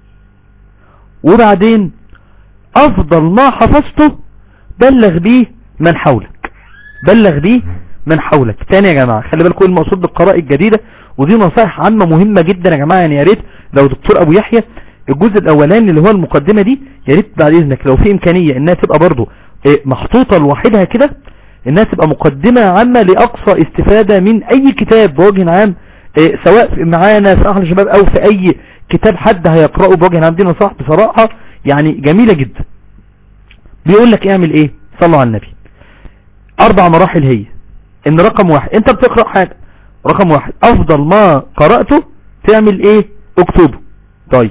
وبعدين افضل ما حفظته بلغ بيه من حولك بلغ بيه من حولك تاني يا جماعة خلي بالكم إيه المقصود بالقراءة الجديدة ودي نصائح عامة مهمة جدا يا جماعة يعني يا ريت لو دكتور ابو يحيى الجزء الاولاني اللي هو المقدمة دي يا ريت بعد اذنك لو في امكانية انها تبقى برضو إيه، محطوطة لوحدها كده انها تبقى مقدمة عامة لاقصى استفادة من اي كتاب بوجه عام إيه، سواء في- معانا في اهل الشباب او في اي كتاب حد هيقرأه بوجه عام دي نصائح بصراحة يعني جميلة جدا بيقول لك اعمل ايه صلوا على النبي اربع مراحل هي ان رقم واحد انت بتقرأ حاجة رقم واحد افضل ما قرأته تعمل ايه اكتبه طيب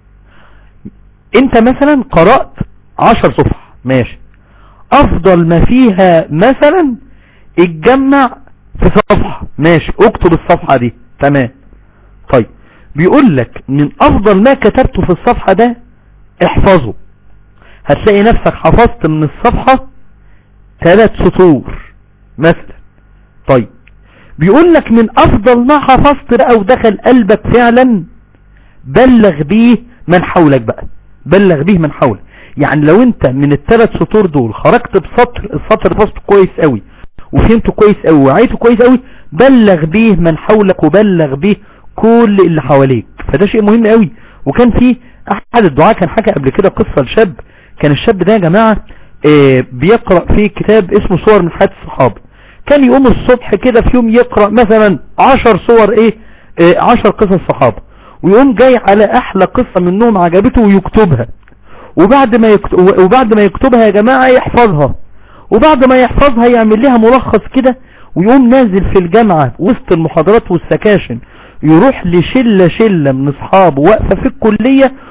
انت مثلا قرأت عشر صفحة ماشي افضل ما فيها مثلا اتجمع في صفحة ماشي اكتب الصفحة دي تمام طيب بيقول لك من افضل ما كتبته في الصفحة ده احفظه هتلاقي نفسك حفظت من الصفحة ثلاث سطور مثلا طيب بيقول لك من افضل ما حفظت بقى ودخل قلبك فعلا بلغ بيه من حولك بقى بلغ بيه من حولك يعني لو انت من الثلاث سطور دول خرجت بسطر السطر فصل كويس قوي وفهمته كويس قوي وعيته كويس قوي بلغ بيه من حولك وبلغ بيه كل اللي حواليك فده شيء مهم قوي وكان في احد الدعاء كان حكى قبل كده قصة لشاب كان الشاب ده يا جماعة اه بيقرأ في كتاب اسمه صور من حياة الصحابة كان يقوم الصبح كده في يوم يقرأ مثلا عشر صور ايه اه عشر قصص صحابة ويقوم جاي على احلى قصة منهم عجبته ويكتبها وبعد ما يكتب وبعد ما يكتبها يا جماعة يحفظها وبعد ما يحفظها يعمل لها ملخص كده ويقوم نازل في الجامعة وسط المحاضرات والسكاشن يروح لشلة شلة من اصحابه واقفة في الكلية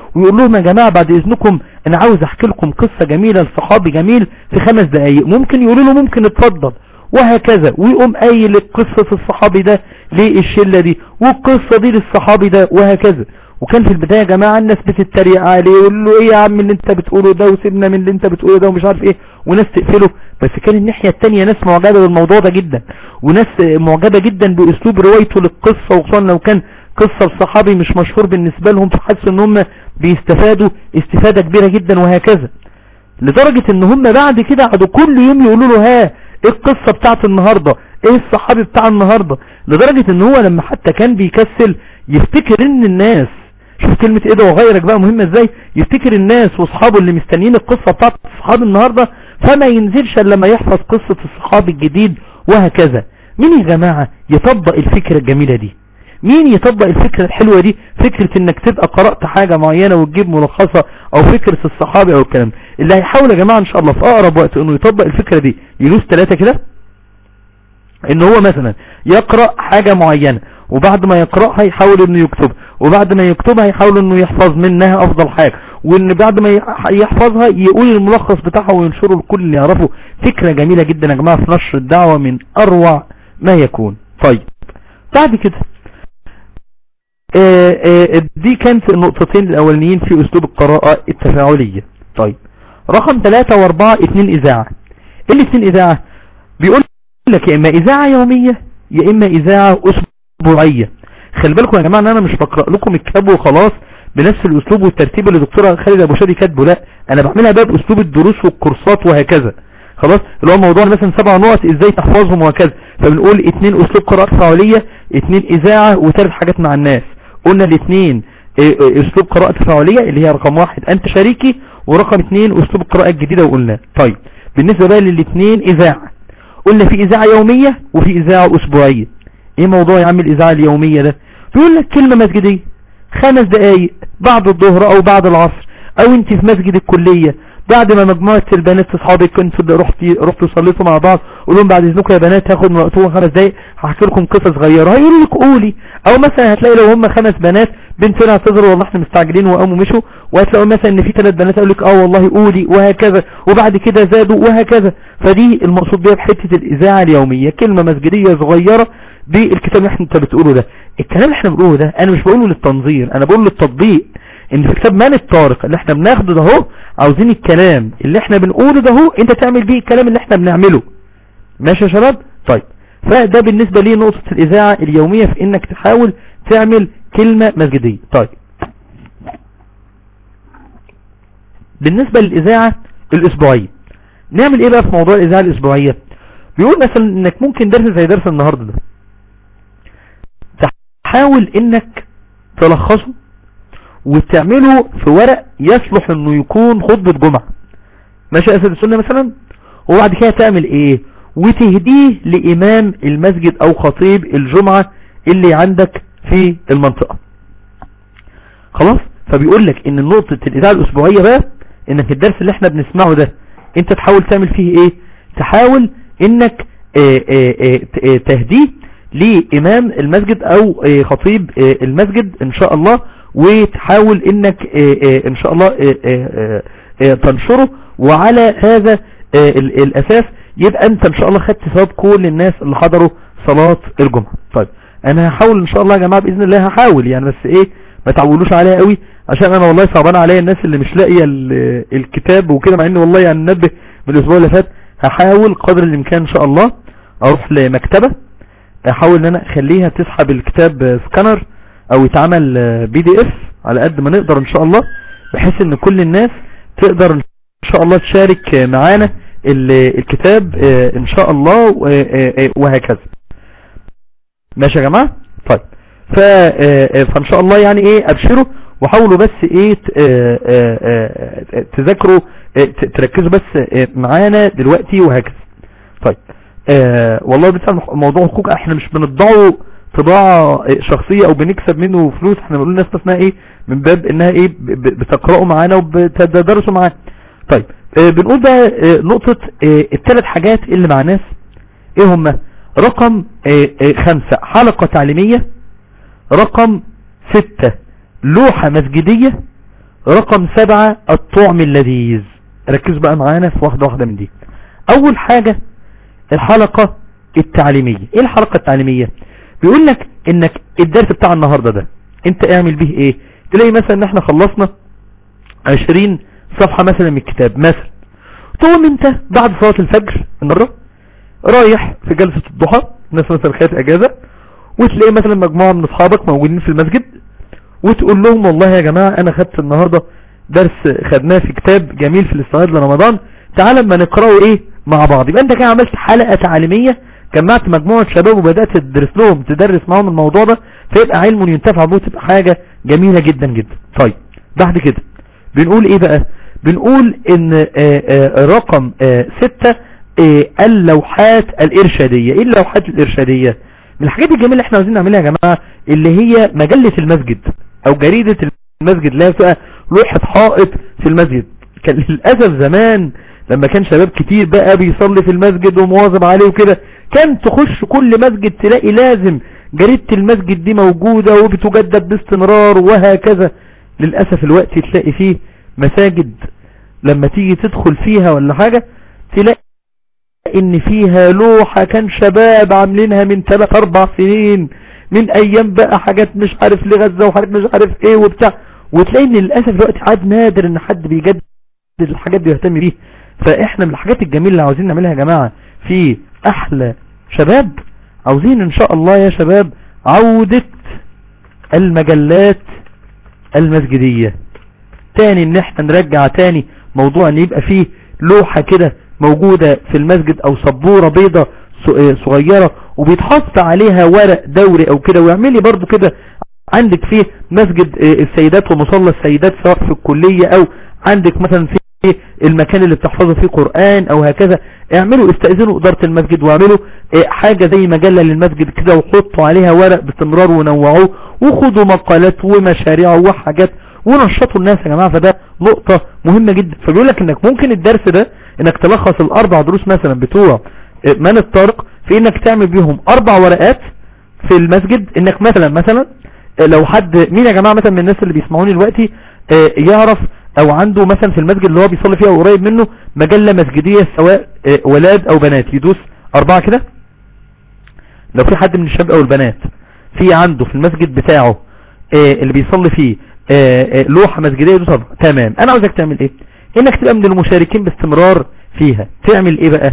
ويقول لهم يا جماعة بعد اذنكم انا عاوز احكي لكم قصة جميلة لصحابي جميل في خمس دقايق ممكن يقولوا له ممكن اتفضل وهكذا ويقوم قايل قصة الصحابي ده للشلة دي والقصة دي للصحابي ده وهكذا وكان في البداية يا جماعة الناس بتتريق عليه يقول له ايه يا عم اللي انت بتقوله ده وسيبنا من اللي انت بتقوله ده ومش عارف ايه وناس تقفله بس كان الناحية التانية ناس معجبة بالموضوع ده جدا وناس معجبة جدا باسلوب روايته للقصة وخصوصا لو كان قصة الصحابي مش مشهور بالنسبة لهم فحسوا ان هم بيستفادوا استفادة كبيرة جدا وهكذا لدرجة ان هم بعد كده قعدوا كل يوم يقولوا له ها ايه القصة بتاعت النهاردة ايه الصحابي بتاع النهاردة لدرجة ان هو لما حتى كان بيكسل يفتكر ان الناس شوف كلمة ايه ده وغيرك بقى مهمة ازاي يفتكر الناس واصحابه اللي مستنيين القصة بتاعت الصحابي النهاردة فما ينزلش الا لما يحفظ قصة الصحابي الجديد وهكذا مين يا جماعة يطبق الفكرة الجميلة دي مين يطبق الفكرة الحلوة دي فكرة انك تبقى قرأت حاجة معينة وتجيب ملخصة او فكرة الصحابي او الكلام اللي هيحاول يا جماعة ان شاء الله في اقرب وقت انه يطبق الفكرة دي يلوس ثلاثة كده ان هو مثلا يقرأ حاجة معينة وبعد ما يقرأها يحاول انه يكتبها وبعد ما يكتبها يحاول انه يحفظ منها افضل حاجة وان بعد ما يحفظها يقول الملخص بتاعها وينشره الكل اللي يعرفه فكرة جميلة جدا يا جماعة في نشر الدعوة من اروع ما يكون طيب بعد كده آآ آآ دي كانت النقطتين الاولانيين في اسلوب القراءة التفاعلية طيب رقم ثلاثة واربعة اتنين اذاعة ايه الاتنين اذاعة بيقول لك يا اما اذاعة يومية يا اما اذاعة اسبوعية خلي بالكم يا جماعة ان انا مش بقرأ لكم الكتاب وخلاص بنفس الاسلوب والترتيب اللي دكتورة خالد ابو شادي كاتبه لا انا بعملها بقى باسلوب الدروس والكورسات وهكذا خلاص اللي هو موضوع مثلا سبع نقط ازاي تحفظهم وهكذا فبنقول اتنين اسلوب قراءة تفاعلية اتنين اذاعة وثلاث حاجات مع الناس قلنا الاثنين اسلوب قراءة تفاعلية اللي هي رقم واحد انت شريكي ورقم اثنين اسلوب القراءة الجديدة وقلنا طيب بالنسبة بقى للاثنين اذاعة قلنا في اذاعة يومية وفي اذاعة اسبوعية ايه موضوع يا عم الاذاعة اليومية ده بيقول لك كلمة مسجدية خمس دقايق بعد الظهر او بعد العصر او انت في مسجد الكلية بعد ما مجموعة البنات اصحابك كنتوا رحتي رحتوا صليتوا مع بعض قول لهم بعد اذنكم يا بنات هاخد من وقتكم خمس دقايق هحكي لكم قصص صغيره هيقولوا لك قولي او مثلا هتلاقي لو هم خمس بنات بنتين اعتذروا والله احنا مستعجلين وقاموا مشوا وهتلاقوا مثلا ان في ثلاث بنات قالوا لك اه والله قولي وهكذا وبعد كده زادوا وهكذا فدي المقصود بيها بحته الاذاعه اليوميه كلمه مسجديه صغيره بالكتاب اللي احنا انت بتقوله ده الكلام اللي احنا بنقوله ده انا مش بقوله للتنظير انا بقوله للتطبيق ان في كتاب مان الطارق اللي احنا بناخده ده اهو عاوزين الكلام اللي احنا بنقوله ده اهو انت تعمل بيه الكلام اللي احنا بنعمله ماشي يا شباب طيب فده بالنسبة لي نقطة الاذاعة اليومية في انك تحاول تعمل كلمة مسجدية طيب بالنسبة للاذاعة الاسبوعية نعمل ايه بقى في موضوع الاذاعة الاسبوعية بيقول مثلا انك ممكن درس زي درس النهاردة ده تحاول انك تلخصه وتعمله في ورق يصلح انه يكون خطبة جمعة ماشي اسد السنة مثلا وبعد كده تعمل ايه وتهديه لامام المسجد او خطيب الجمعة اللي عندك في المنطقة خلاص فبيقول لك ان نقطة الاذاعة الاسبوعية بقى انك الدرس اللي احنا بنسمعه ده انت تحاول تعمل فيه ايه تحاول انك اه اه اه تهديه لامام المسجد او خطيب المسجد ان شاء الله وتحاول انك ان شاء الله تنشره وعلى هذا الاساس يبقى انت ان شاء الله خدت ثواب كل الناس اللي حضروا صلاة الجمعة طيب انا هحاول ان شاء الله يا جماعة باذن الله هحاول يعني بس ايه ما تعولوش عليا قوي عشان انا والله صعبان عليا الناس اللي مش لاقيه الكتاب وكده مع ان والله يعني ننبه من الاسبوع اللي فات هحاول قدر الامكان ان شاء الله اروح لمكتبة احاول ان انا اخليها تسحب الكتاب سكانر او يتعمل بي دي اف على قد ما نقدر ان شاء الله بحيث ان كل الناس تقدر ان شاء الله تشارك معانا الكتاب ان شاء الله وهكذا ماشي يا جماعة طيب فان شاء الله يعني ايه ابشروا وحاولوا بس ايه تذاكروا تركزوا بس معانا دلوقتي وهكذا طيب والله بالفعل موضوع حقوق احنا مش بنطبعه طباعة شخصية او بنكسب منه فلوس احنا بنقول للناس اسمها ايه من باب انها ايه بتقرأوا معانا وبتدرسوا معانا طيب اه بنقول بقى اه نقطة اه الثلاث حاجات اللي مع ناس ايه هما رقم خمسة حلقة تعليمية رقم ستة لوحة مسجدية رقم سبعة الطعم اللذيذ ركزوا بقى معانا في واحدة واحدة من دي اول حاجة الحلقة التعليمية ايه الحلقة التعليمية بيقول لك انك الدرس بتاع النهاردة ده انت اعمل به ايه تلاقي مثلا ان احنا خلصنا عشرين صفحة مثلا من الكتاب مثلا تقوم انت بعد صلاة الفجر النهارده رايح في جلسة الضحى الناس مثلا خدت اجازة وتلاقي مثلا مجموعة من اصحابك موجودين في المسجد وتقول لهم والله يا جماعة انا خدت النهاردة درس خدناه في كتاب جميل في الاستعداد لرمضان تعال اما نقرأه ايه مع بعض يبقى انت كده عملت حلقة تعليمية جمعت مجموعة شباب وبدأت تدرس لهم تدرس معاهم الموضوع ده فيبقى علم ينتفع به تبقى حاجة جميلة جدا جدا طيب بعد كده بنقول ايه بقى بنقول ان آآ آآ رقم آآ ستة اللوحات الارشادية ايه اللوحات الارشادية من الحاجات الجميلة اللي احنا عاوزين نعملها يا جماعة اللي هي مجلة المسجد او جريدة المسجد لا بقى لوحة حائط في المسجد كان للأسف زمان لما كان شباب كتير بقى بيصلي في المسجد ومواظب عليه وكده كان تخش كل مسجد تلاقي لازم جريدة المسجد دي موجودة وبتجدد باستمرار وهكذا للأسف الوقت تلاقي فيه مساجد لما تيجي تدخل فيها ولا حاجة تلاقي ان فيها لوحة كان شباب عاملينها من 3 4 سنين من ايام بقى حاجات مش عارف لغزة وحاجات مش عارف ايه وبتاع وتلاقي ان للأسف الوقت عاد نادر ان حد بيجدد الحاجات دي يهتم بيه فاحنا من الحاجات الجميلة اللي عاوزين نعملها يا جماعة في احلى شباب عاوزين ان شاء الله يا شباب عودة المجلات المسجدية تاني ان احنا نرجع تاني موضوع ان يبقى فيه لوحة كده موجودة في المسجد او سبورة بيضة صغيرة وبيتحط عليها ورق دوري او كده ويعملي برضو كده عندك فيه مسجد السيدات ومصلى السيدات سواء في الكلية او عندك مثلا في المكان اللي بتحفظوا فيه قرآن او هكذا اعملوا استأذنوا ادارة المسجد واعملوا حاجة زي مجلة للمسجد كده وحطوا عليها ورق باستمرار ونوعوه وخدوا مقالات ومشاريع وحاجات ونشطوا الناس يا جماعة فده نقطة مهمة جدا فبيقول لك انك ممكن الدرس ده انك تلخص الاربع دروس مثلا بتوع من الطارق في انك تعمل بيهم اربع ورقات في المسجد انك مثلا مثلا لو حد مين يا جماعة مثلا من الناس اللي بيسمعوني دلوقتي يعرف او عنده مثلا في المسجد اللي هو بيصلي فيها قريب منه مجلة مسجدية سواء ولاد او بنات يدوس اربعة كده لو في حد من الشباب او البنات في عنده في المسجد بتاعه اللي بيصلي فيه لوحة مسجدية يدوس اربعة تمام انا عاوزك تعمل ايه انك تبقى من المشاركين باستمرار فيها تعمل ايه بقى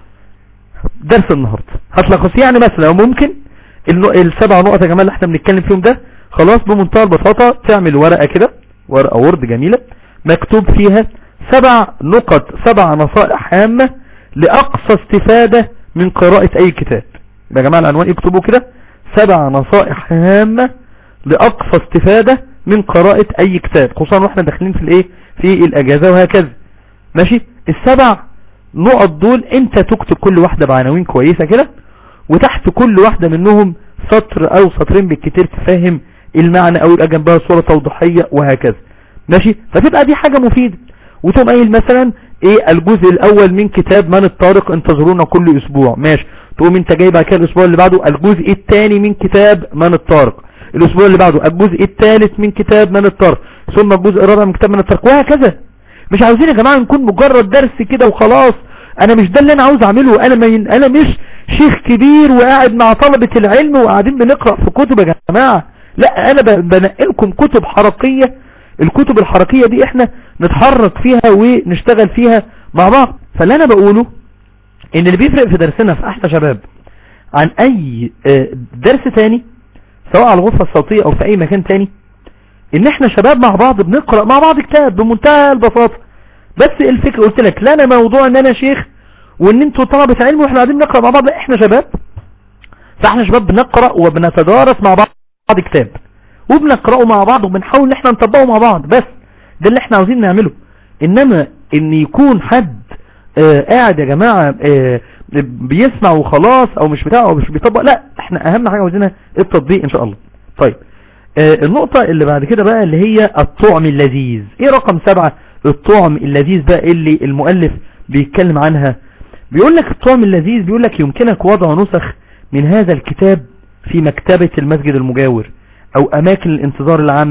درس النهاردة هتلخص يعني مثلا ممكن السبع نقط يا جماعة اللي احنا بنتكلم فيهم ده خلاص بمنتهى البساطة تعمل ورقة كده ورقة وورد جميلة مكتوب فيها سبع نقط سبع نصائح هامة لأقصى استفادة من قراءة أي كتاب يا جماعة العنوان يكتبوا كده سبع نصائح هامة لأقصى استفادة من قراءة أي كتاب خصوصا واحنا داخلين في الايه في الأجازة وهكذا ماشي السبع نقط دول انت تكتب كل واحدة بعناوين كويسة كده وتحت كل واحدة منهم سطر او سطرين بالكتير تفهم المعنى او يبقى جنبها صورة توضيحية وهكذا ماشي فتبقى دي حاجة مفيدة وتقوم قايل مثلا ايه الجزء الاول من كتاب من الطارق انتظرونا كل اسبوع ماشي تقوم انت جاي بعد كده الاسبوع اللي بعده الجزء الثاني من كتاب من الطارق الاسبوع اللي بعده الجزء الثالث من كتاب من الطارق ثم الجزء الرابع من كتاب من الطارق وهكذا مش عاوزين يا جماعة نكون مجرد درس كده وخلاص انا مش ده اللي انا عاوز اعمله انا مين انا مش شيخ كبير وقاعد مع طلبة العلم وقاعدين بنقرأ في كتب يا جماعة لا انا بنقلكم كتب حركية الكتب الحركية دي احنا نتحرك فيها ونشتغل فيها مع بعض فاللي انا بقوله ان اللي بيفرق في درسنا في احلى شباب عن اي درس تاني سواء على الغرفة الصوتية او في اي مكان تاني ان احنا شباب مع بعض بنقرأ مع بعض كتاب بمنتهى البساطة بس الفكرة قلت لك لا انا موضوع ان انا شيخ وان انتوا طلبة علم واحنا قاعدين نقرأ مع بعض لا احنا شباب فاحنا شباب بنقرأ وبنتدارس مع بعض كتاب وبنقرأه مع بعض وبنحاول ان احنا نطبقه مع بعض بس ده اللي احنا عاوزين نعمله انما ان يكون حد آه قاعد يا جماعة آه بيسمع وخلاص او مش بتاع او مش بيطبق لا احنا اهم حاجة عاوزينها التطبيق ان شاء الله طيب آه النقطة اللي بعد كده بقى اللي هي الطعم اللذيذ ايه رقم سبعة الطعم اللذيذ بقى اللي المؤلف بيتكلم عنها بيقول لك الطعم اللذيذ بيقول لك يمكنك وضع نسخ من هذا الكتاب في مكتبة المسجد المجاور او اماكن الانتظار العامة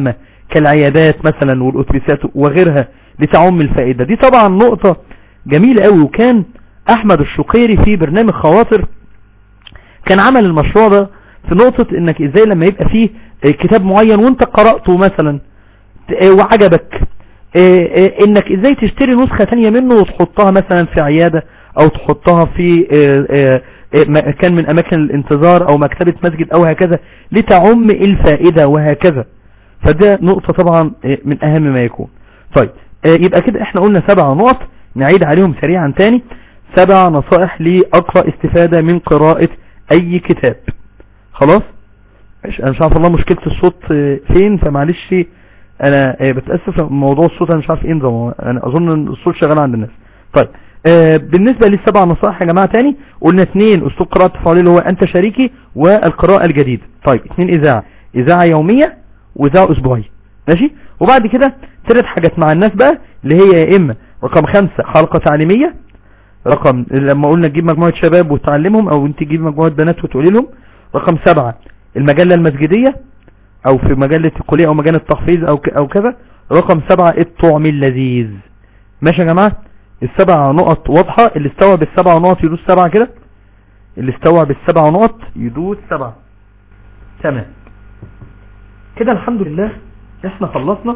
كالعيادات مثلا والأتوبيسات وغيرها لتعم الفائدة دي طبعا نقطة جميلة قوي وكان أحمد الشقيري في برنامج خواطر كان عمل المشروع ده في نقطة انك ازاي لما يبقى فيه كتاب معين وانت قرأته مثلا وعجبك انك ازاي تشتري نسخة تانية منه وتحطها مثلا في عيادة او تحطها في مكان من اماكن الانتظار او مكتبة مسجد او هكذا لتعم الفائدة وهكذا فده نقطة طبعا من اهم ما يكون طيب يبقى كده احنا قلنا سبع نقط نعيد عليهم سريعا تاني سبع نصائح لأقرأ استفادة من قراءة اي كتاب خلاص انا مش عارف والله مشكلة الصوت فين فمعلش انا بتأسف موضوع الصوت انا مش عارف ايه نظامه انا اظن ان الصوت شغال عند الناس طيب بالنسبة للسبع نصائح يا جماعة تاني قلنا اثنين اسلوب قراءة تفاعلي اللي هو انت شريكي والقراءة الجديدة طيب اثنين اذاعة اذاعة يومية واذاعة اسبوعية ماشي وبعد كده ثلاث حاجات مع الناس بقى اللي هي يا اما رقم خمسة حلقة تعليمية رقم لما قلنا تجيب مجموعة شباب وتعلمهم او انت تجيب مجموعة بنات وتقولي لهم رقم سبعة المجلة المسجدية او في مجلة الكلية او مجال التحفيظ او او كذا رقم سبعة الطعم اللذيذ ماشي يا جماعة السبع نقط واضحة اللي استوى بالسبع نقط يدوس سبعة كده اللي استوى بالسبع نقط يدوس سبعة تمام كده الحمد لله احنا خلصنا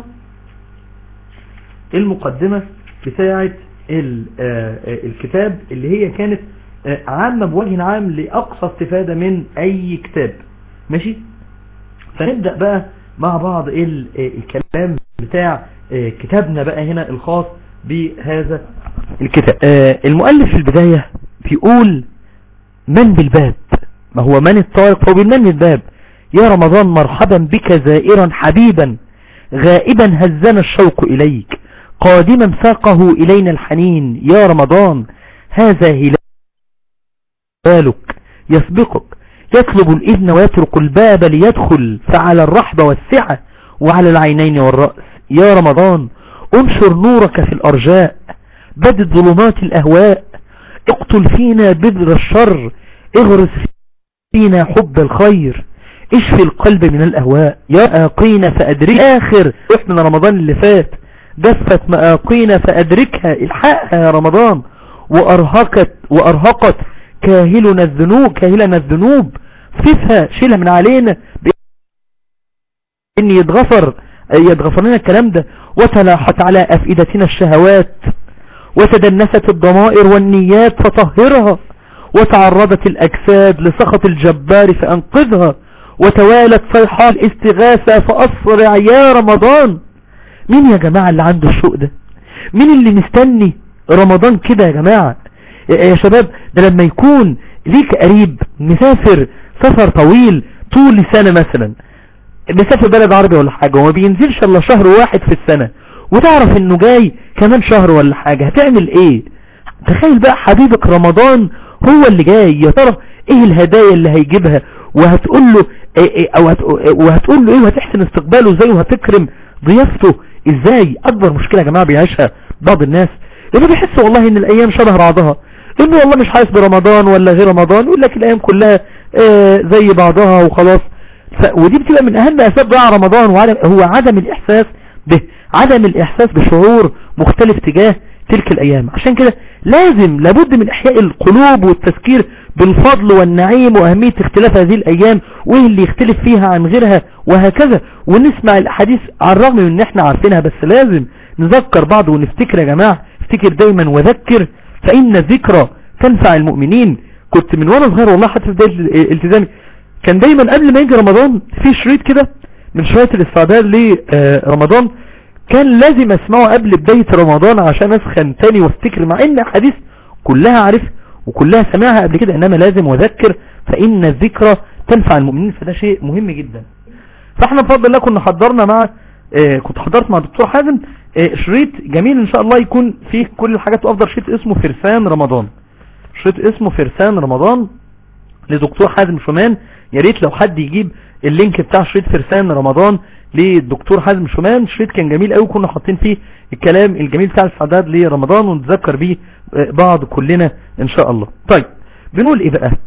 المقدمة بتاعة الكتاب اللي هي كانت عامة بوجه عام لأقصى استفادة من أي كتاب ماشي فنبدأ بقى مع بعض الكلام بتاع كتابنا بقى هنا الخاص بهذا الكتاب المؤلف في البداية بيقول من بالباب ما هو من الطارق هو بالمن الباب يا رمضان مرحبا بك زائرا حبيبا غائبا هزنا الشوق إليك قادما ساقه إلينا الحنين يا رمضان هذا هلالك يسبقك يطلب الإذن ويترك الباب ليدخل فعلى الرحب والسعة وعلى العينين والرأس يا رمضان انشر نورك في الأرجاء بدد ظلمات الأهواء اقتل فينا بذر الشر اغرس فينا حب الخير اشفي القلب من الأهواء يا آقينا فأدرك آخر روح من رمضان اللي فات دفت مآقينا فأدركها الحقها يا رمضان وأرهقت وأرهقت كاهلنا الذنوب كاهلنا الذنوب خفها شيلها من علينا ان يتغفر يتغفر لنا الكلام ده وتلاحت على أفئدتنا الشهوات وتدنست الضمائر والنيات فطهرها وتعرضت الأجساد لسخط الجبار فأنقذها وتوالت صيحات الاستغاثة فأسرع يا رمضان مين يا جماعة اللي عنده الشوق ده مين اللي مستني رمضان كده يا جماعة يا شباب ده لما يكون ليك قريب مسافر سفر طويل طول سنة مثلا مسافر بلد عربي ولا حاجة وما بينزلش الا شهر واحد في السنة وتعرف انه جاي كمان شهر ولا حاجة هتعمل ايه تخيل بقى حبيبك رمضان هو اللي جاي يا ترى ايه الهدايا اللي هيجيبها وهتقول له إيه إيه او هت... وهتقول له ايه وهتحسن استقباله ازاي وهتكرم ضيافته ازاي اكبر مشكلة يا جماعة بيعيشها بعض الناس اللي بيحس والله ان الايام شبه بعضها انه والله مش حاسس برمضان ولا غير رمضان يقول لك الايام كلها آه زي بعضها وخلاص ف... ودي بتبقى من اهم اسباب ضياع رمضان وعدم هو عدم الاحساس به عدم الاحساس بشعور مختلف تجاه تلك الايام عشان كده لازم لابد من احياء القلوب والتذكير بالفضل والنعيم واهمية اختلاف هذه الايام وايه اللي يختلف فيها عن غيرها وهكذا ونسمع الاحاديث على الرغم من ان احنا عارفينها بس لازم نذكر بعض ونفتكر يا جماعة افتكر دايما وذكر فان الذكرى تنفع المؤمنين كنت من وانا صغير والله حتى في بداية التزامي كان دايما قبل ما يجي رمضان في شريط كده من شوية الاستعداد لرمضان كان لازم اسمعه قبل بداية رمضان عشان اسخن تاني وافتكر مع ان احاديث كلها عارف وكلها سمعها قبل كده انما لازم واذكر فان الذكرى تنفع المؤمنين فده شيء مهم جدا فاحنا بفضل الله كنا حضرنا مع اه كنت حضرت مع دكتور حازم اه شريط جميل ان شاء الله يكون فيه كل الحاجات وافضل شريط اسمه فرسان رمضان شريط اسمه فرسان رمضان لدكتور حازم شومان يا ريت لو حد يجيب اللينك بتاع شريط فرسان رمضان للدكتور حازم شومان شريط كان جميل قوي كنا حاطين فيه الكلام الجميل بتاع الاستعداد لرمضان ونتذكر بيه بعض كلنا ان شاء الله طيب بنقول ايه بقى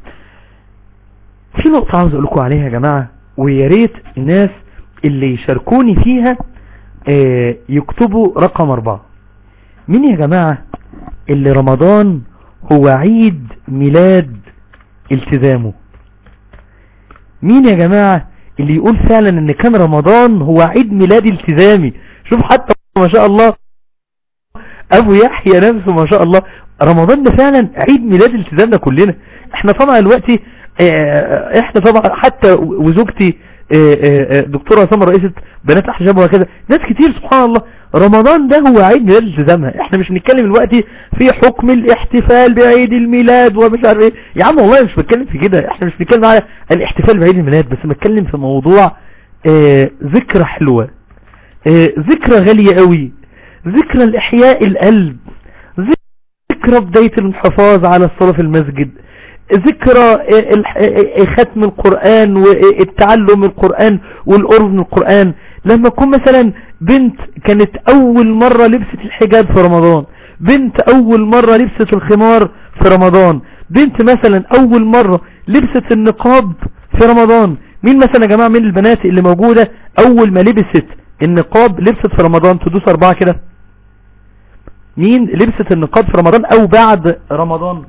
في نقطة عاوز اقول لكم عليها يا جماعة ويا ريت الناس اللي يشاركوني فيها آه، يكتبوا رقم اربعة مين يا جماعة اللي رمضان هو عيد ميلاد التزامه مين يا جماعة اللي يقول فعلا ان كان رمضان هو عيد ميلاد التزامي شوف حتى ما شاء الله ابو يحيى نفسه ما شاء الله رمضان ده فعلا عيد ميلاد التزامنا كلنا احنا طبعا دلوقتي اه، احنا طبعا حتى وزوجتي اه، اه، دكتورة سمر رئيسة بنات احجاب وهكذا ناس كتير سبحان الله رمضان ده هو عيد ميلاد التزامها احنا مش بنتكلم دلوقتي في حكم الاحتفال بعيد الميلاد ومش عارف ايه يا عم والله مش بتكلم في كده احنا مش بنتكلم على الاحتفال بعيد الميلاد بس بنتكلم في موضوع اه، ذكرى حلوة اه، ذكرى غالية قوي ذكرى الإحياء القلب ذكرى بداية الحفاظ على الصلاة في المسجد ذكرى الح- ختم القرآن والتعلم القرآن والقرب من القرآن لما تكون مثلا بنت كانت أول مرة لبست الحجاب في رمضان بنت أول مرة لبست الخمار في رمضان بنت مثلا أول مرة لبست النقاب في رمضان مين مثلا يا جماعة من البنات اللي موجودة أول ما لبست النقاب لبست في رمضان تدوس أربعة كده مين لبست النقاب في رمضان او بعد رمضان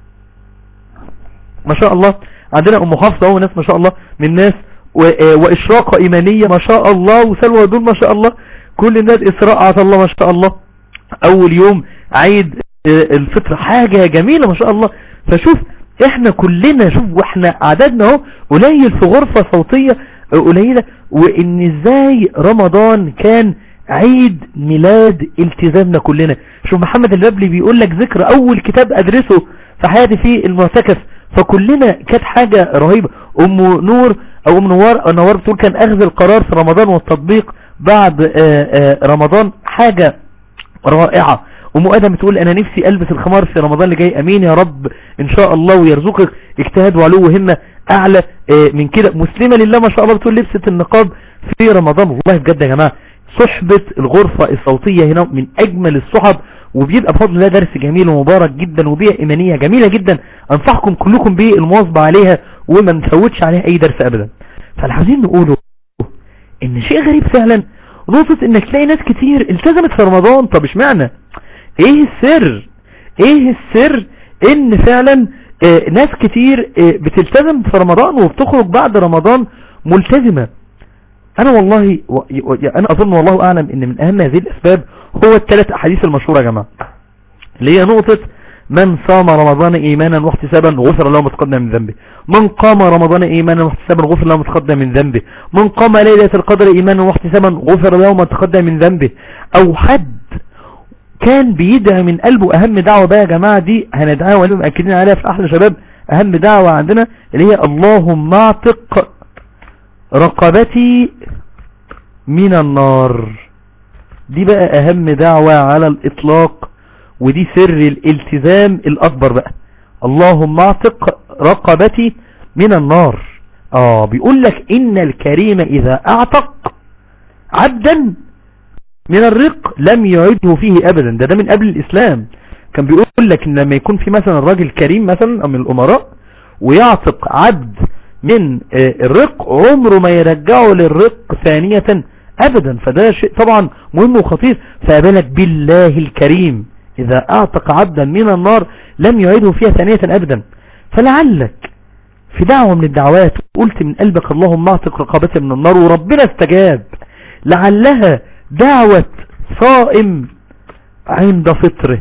ما شاء الله عندنا ام حفصة اهو ناس ما شاء الله من ناس و- آه، واشراقة ايمانية ما شاء الله وسلوى دول ما شاء الله كل الناس اسراء عطا الله ما شاء الله اول يوم عيد آه، الفطر حاجة جميلة ما شاء الله فشوف احنا كلنا شوف واحنا عددنا اهو قليل في غرفة صوتية آه، قليلة وان ازاي رمضان كان عيد ميلاد التزامنا كلنا شوف محمد البابلي بيقول لك ذكر اول كتاب ادرسه في حياتي في المعتكف فكلنا كانت حاجة رهيبة ام نور او ام نوار نوار بتقول كان اخذ القرار في رمضان والتطبيق بعد آه، آه، رمضان حاجة رائعة ام ادم تقول انا نفسي البس الخمار في رمضان اللي جاي امين يا رب ان شاء الله ويرزقك اجتهاد وعلو همة اعلى آه، من كده مسلمة لله ما شاء الله بتقول لبست النقاب في رمضان والله بجد يا جماعة صحبة الغرفة الصوتية هنا من اجمل الصحب وبيبقى بفضل الله درس جميل ومبارك جدا وبيئة ايمانية جميلة جدا انصحكم كلكم بالمواظبة عليها وما نفوتش عليها اي درس ابدا فاللي عايزين نقوله ان شيء غريب فعلا نقطة انك تلاقي ناس كتير التزمت في رمضان طب اشمعنى ايه السر ايه السر ان فعلا آه، ناس كتير آه، بتلتزم في رمضان وبتخرج بعد رمضان ملتزمة انا والله و... و... انا اظن والله اعلم ان من اهم هذه الاسباب هو الثلاث احاديث المشهورة يا جماعة اللي هي نقطة من صام رمضان ايمانا واحتسابا غفر له ما تقدم من ذنبه من قام رمضان ايمانا واحتسابا غفر له ما تقدم من ذنبه من قام ليلة القدر ايمانا واحتسابا غفر له ما تقدم من ذنبه او حد كان بيدعي من قلبه اهم دعوة بقى يا جماعة دي هندعاها ولو مأكدين عليها في احلى شباب اهم دعوة عندنا اللي هي اللهم اعتق رقبتي من النار دي بقى اهم دعوة على الاطلاق ودي سر الالتزام الاكبر بقى اللهم اعتق رقبتي من النار اه بيقول لك ان الكريم اذا اعتق عبدا من الرق لم يعده فيه ابدا ده ده من قبل الاسلام كان بيقول لك ان لما يكون في مثلا راجل كريم مثلا او من الامراء ويعتق عبد من آه، الرق عمره ما يرجعه للرق ثانية ابدا فده شيء طبعا مهم وخطير فبالك بالله الكريم اذا اعتق عبدا من النار لم يعيده فيها ثانية ابدا فلعلك في دعوة من الدعوات قلت من قلبك اللهم اعتق رقبتي من النار وربنا استجاب لعلها دعوة صائم عند فطره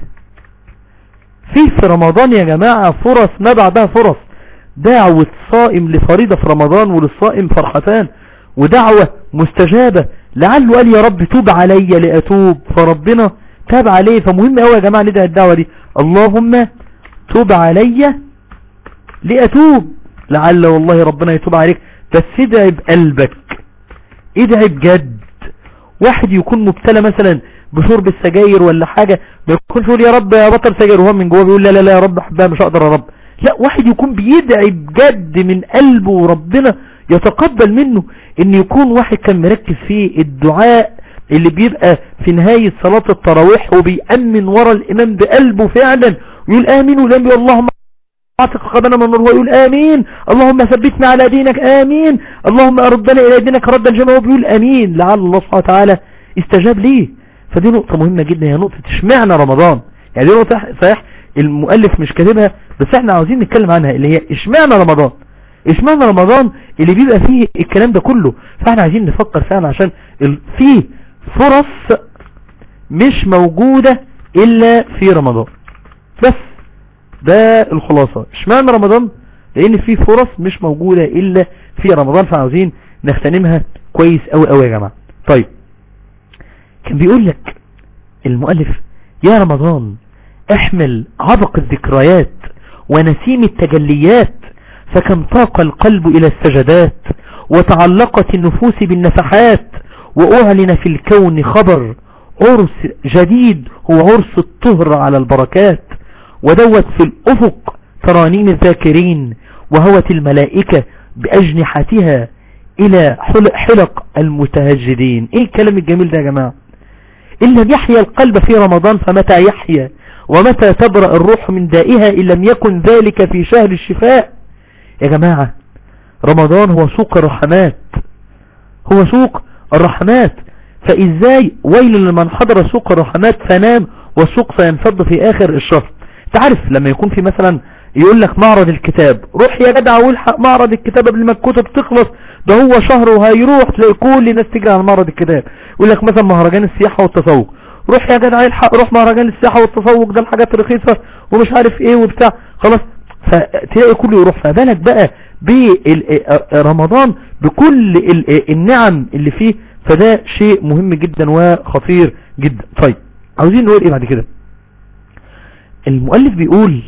في في رمضان يا جماعة فرص ما بعدها فرص دعوة صائم لفريضة في رمضان وللصائم فرحتان ودعوة مستجابة لعله قال يا رب توب علي لأتوب فربنا تاب عليه فمهم قوي يا جماعة ندعي الدعوة دي اللهم توب علي لأتوب لعل والله ربنا يتوب عليك بس ادعي بقلبك ادعي بجد واحد يكون مبتلى مثلا بشرب السجاير ولا حاجة ما يكونش يقول يا رب يا بطل سجاير وهو من جوه بيقول لا لا لا يا رب احبها مش هقدر يا رب لا واحد يكون بيدعي بجد من قلبه وربنا يتقبل منه ان يكون واحد كان مركز في الدعاء اللي بيبقى في نهاية صلاة التراويح وبيأمن ورا الامام بقلبه فعلا ويقول امين ولم يقول اللهم اعتق رقبنا من النار ويقول امين اللهم ثبتنا على دينك امين اللهم اردنا الى دينك ردا جميعا وبيقول امين لعل الله سبحانه وتعالى استجاب ليه فدي نقطة مهمة جدا هي نقطة اشمعنى رمضان يعني دي نقطة صحيح المؤلف مش كاتبها بس احنا عاوزين نتكلم عنها اللي هي اشمعنى رمضان اشمعنى رمضان اللي بيبقى فيه الكلام ده كله فاحنا عايزين نفكر فعلا عشان فيه فرص مش موجودة الا في رمضان بس ده الخلاصة اشمعنى رمضان لان في فرص مش موجودة الا في رمضان فعاوزين نغتنمها كويس اوي اوي يا جماعة طيب كان بيقول لك المؤلف يا رمضان احمل عبق الذكريات ونسيم التجليات فكم طاق القلب الى السجدات وتعلقت النفوس بالنفحات واعلن في الكون خبر عرس جديد هو عرس الطهر على البركات ودوت في الافق ترانيم الذاكرين وهوت الملائكة باجنحتها الى حلق المتهجدين ايه الكلام الجميل ده يا جماعة إن لم يحيا القلب في رمضان فمتى يحيا ومتى تبرأ الروح من دائها إن لم يكن ذلك في شهر الشفاء يا جماعة رمضان هو سوق الرحمات هو سوق الرحمات فإزاي ويل لمن حضر سوق الرحمات فنام والسوق سينفض في آخر الشهر تعرف لما يكون في مثلا يقول لك معرض الكتاب روح يا جدع والحق معرض الكتاب قبل ما الكتب تخلص ده هو شهر وهيروح تلاقي كل الناس تجري على معرض الكتاب يقول لك مثلا مهرجان السياحة والتسوق روح يا جدع الحق روح مهرجان السياحة والتسوق ده الحاجات الرخيصة ومش عارف ايه وبتاع خلاص فتلاقي كله يروح فبالك بقى برمضان بكل النعم اللي فيه فده شيء مهم جدا وخطير جدا طيب عاوزين نقول ايه بعد كده المؤلف بيقول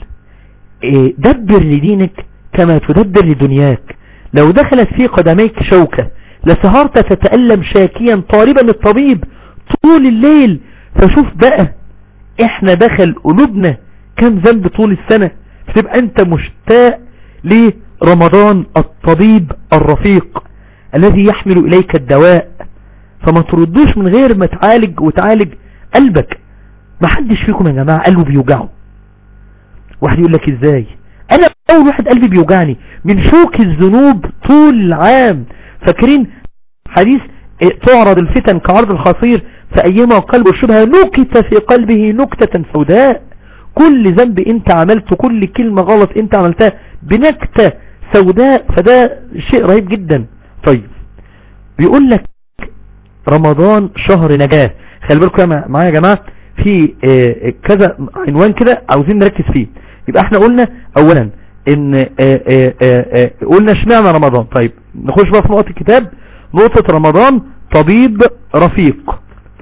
دبر لدينك كما تدبر لدنياك لو دخلت في قدميك شوكة لسهرت تتألم شاكيا طالبا الطبيب طول الليل فشوف بقى احنا دخل قلوبنا كم ذنب طول السنة فتبقى انت مشتاق لرمضان الطبيب الرفيق الذي يحمل اليك الدواء فما تردوش من غير ما تعالج وتعالج قلبك ما حدش فيكم يا جماعة قلبه بيوجعه واحد يقول لك ازاي انا اول واحد قلبي بيوجعني من شوك الذنوب طول العام فاكرين حديث تعرض الفتن كعرض الخصير فأيما قلب الشبهة نكت في قلبه نكتة سوداء كل ذنب انت عملته كل كلمة غلط انت عملتها بنكتة سوداء فده شيء رهيب جدا طيب بيقول لك رمضان شهر نجاة خلي بالكم معايا يا جماعة في كذا عنوان كده عاوزين نركز فيه يبقى احنا قلنا اولا ان اه اه اه قلنا اشمعنى رمضان طيب نخش بقى في نقطة الكتاب نقطة رمضان طبيب رفيق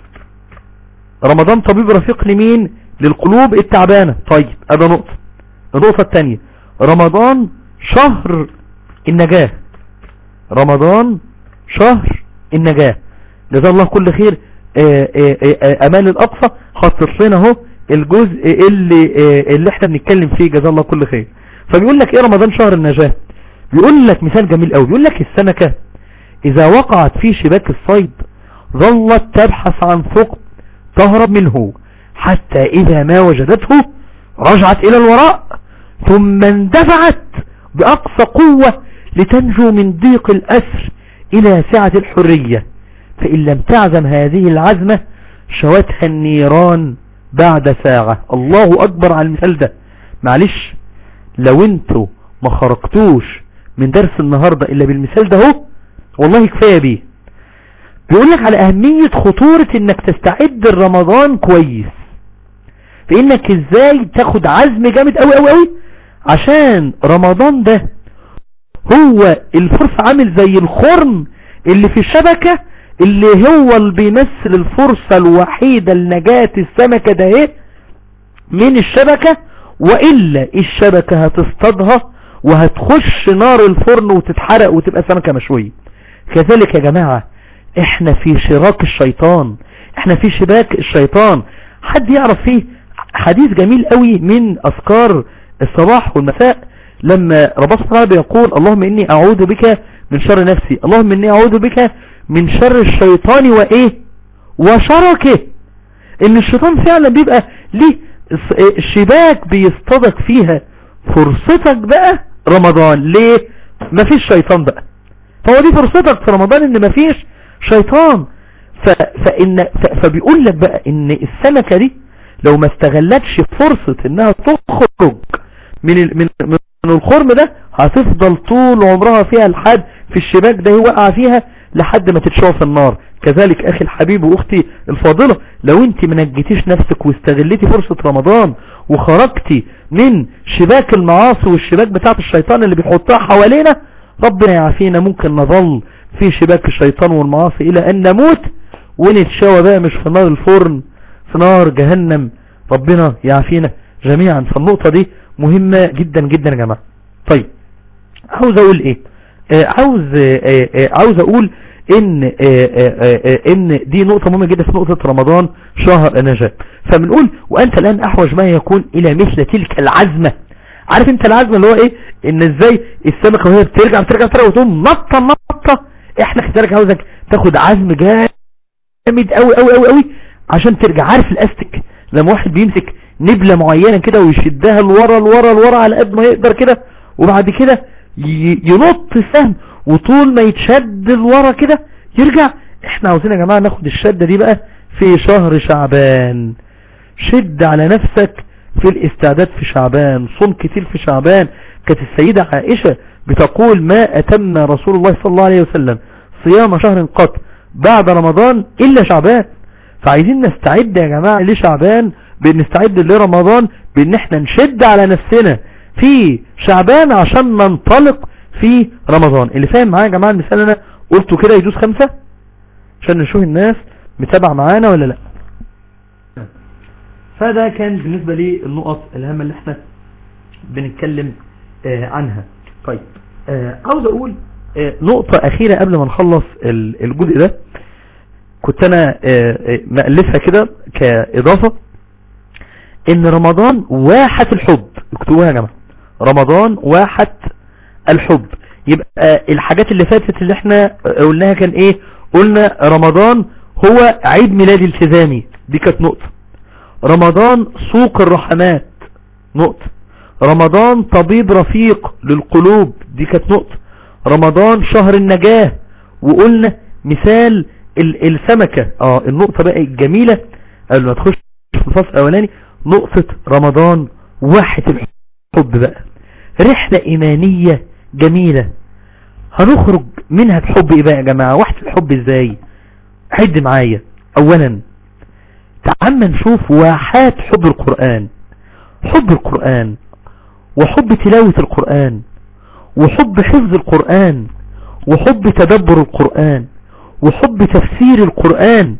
رمضان طبيب رفيق لمين للقلوب التعبانة طيب هذا نقطة النقطة الثانية رمضان شهر النجاة رمضان شهر النجاة جزا الله كل خير امان الاقصى خصص لنا اهو الجزء اللي اللي احنا بنتكلم فيه جزا الله كل خير فبيقول لك ايه رمضان شهر النجاة بيقول لك مثال جميل قوي بيقول لك السمكة اذا وقعت في شباك الصيد ظلت تبحث عن ثقب تهرب منه حتى اذا ما وجدته رجعت الى الوراء ثم اندفعت باقصى قوة لتنجو من ضيق الاسر الى سعة الحرية فان لم تعزم هذه العزمة شوتها النيران بعد ساعة الله اكبر على المثال ده معلش لو انتوا ما خرجتوش من درس النهاردة الا بالمثال ده هو والله كفاية بيه بيقول لك على اهمية خطورة انك تستعد لرمضان كويس في انك ازاي تاخد عزم جامد قوي قوي قوي عشان رمضان ده هو الفرصة عامل زي الخرم اللي في الشبكة اللي هو اللي بيمثل الفرصة الوحيدة لنجاة السمكة ده ايه من الشبكة وإلا الشبكة هتصطادها وهتخش نار الفرن وتتحرق وتبقى سمكة مشوية كذلك يا جماعة احنا في شراك الشيطان احنا في شباك الشيطان حد يعرف فيه حديث جميل قوي من اذكار الصباح والمساء لما ربنا سبحانه بيقول اللهم اني اعوذ بك من شر نفسي اللهم اني اعوذ بك من شر الشيطان وايه وشركه ان الشيطان فعلا بيبقى ليه شباك بيصطدق فيها فرصتك بقى رمضان ليه مفيش شيطان بقى فهو دي فرصتك في رمضان ان مفيش شيطان ف... فإن... ف... فبيقول لك بقى ان السمكة دي لو ما استغلتش فرصة انها تخرج من ال... من من الخرم ده هتفضل طول عمرها فيها لحد في الشباك ده وقع فيها لحد ما تتشوى في النار كذلك اخي الحبيب واختي الفاضلة لو انت ما نجيتيش نفسك واستغلتي فرصة رمضان وخرجتي من شباك المعاصي والشباك بتاعت الشيطان اللي بيحطها حوالينا ربنا يعافينا ممكن نظل في شباك الشيطان والمعاصي الى ان نموت ونتشوى بقى مش في نار الفرن في نار جهنم ربنا يعافينا جميعا فالنقطة دي مهمة جدا جدا يا جماعة طيب عاوز اقول ايه آه عاوز آه آه عاوز اقول ان آه آه آه ان دي نقطة مهمة جدا في نقطة رمضان شهر النجاة فبنقول وانت الان احوج ما يكون الى مثل تلك العزمة عارف انت العزمة اللي هو ايه ان ازاي السمكة وهي بترجع بترجع بترجع وتقوم نطة نطة احنا كذلك عاوزك تاخد عزم جامد قوي قوي قوي قوي عشان ترجع عارف الاستك لما واحد بيمسك نبلة معينة كده ويشدها لورا لورا لورا على قد ما يقدر كده وبعد كده ينط السهم وطول ما يتشد لورا كده يرجع احنا عاوزين يا جماعة ناخد الشدة دي بقى في شهر شعبان شد على نفسك في الاستعداد في شعبان صوم كتير في شعبان كانت السيدة عائشة بتقول ما أتم رسول الله صلى الله عليه وسلم صيام شهر قط بعد رمضان إلا شعبان فعايزين نستعد يا جماعة لشعبان بنستعد لرمضان بان احنا نشد على نفسنا في شعبان عشان ننطلق في رمضان اللي فاهم معايا يا جماعة المثال انا قلته كده يدوس خمسة عشان نشوف الناس متابعة معانا ولا لا فده كان بالنسبة لي النقط الهامة اللي احنا بنتكلم آه عنها طيب آه عاوز اقول آه نقطة اخيرة قبل ما نخلص الجزء ده كنت انا مألفها كده كاضافة ان رمضان واحة الحب اكتبوها يا جماعة رمضان واحة الحب يبقى الحاجات اللي فاتت اللي احنا قلناها كان ايه قلنا رمضان هو عيد ميلاد التزامي دي كانت نقطة رمضان سوق الرحمات نقطة رمضان طبيب رفيق للقلوب دي كانت نقطة رمضان شهر النجاة وقلنا مثال السمكة اه النقطة بقى الجميلة قبل ما تخش في الفصل الاولاني نقطة رمضان واحة الحب بقى رحلة ايمانية جميلة هنخرج منها بحب ايه بقى يا جماعة واحة الحب ازاي عد معايا اولا تعال نشوف واحات حب القرآن حب القرآن وحب تلاوة القرآن وحب حفظ القرآن وحب تدبر القرآن وحب تفسير القرآن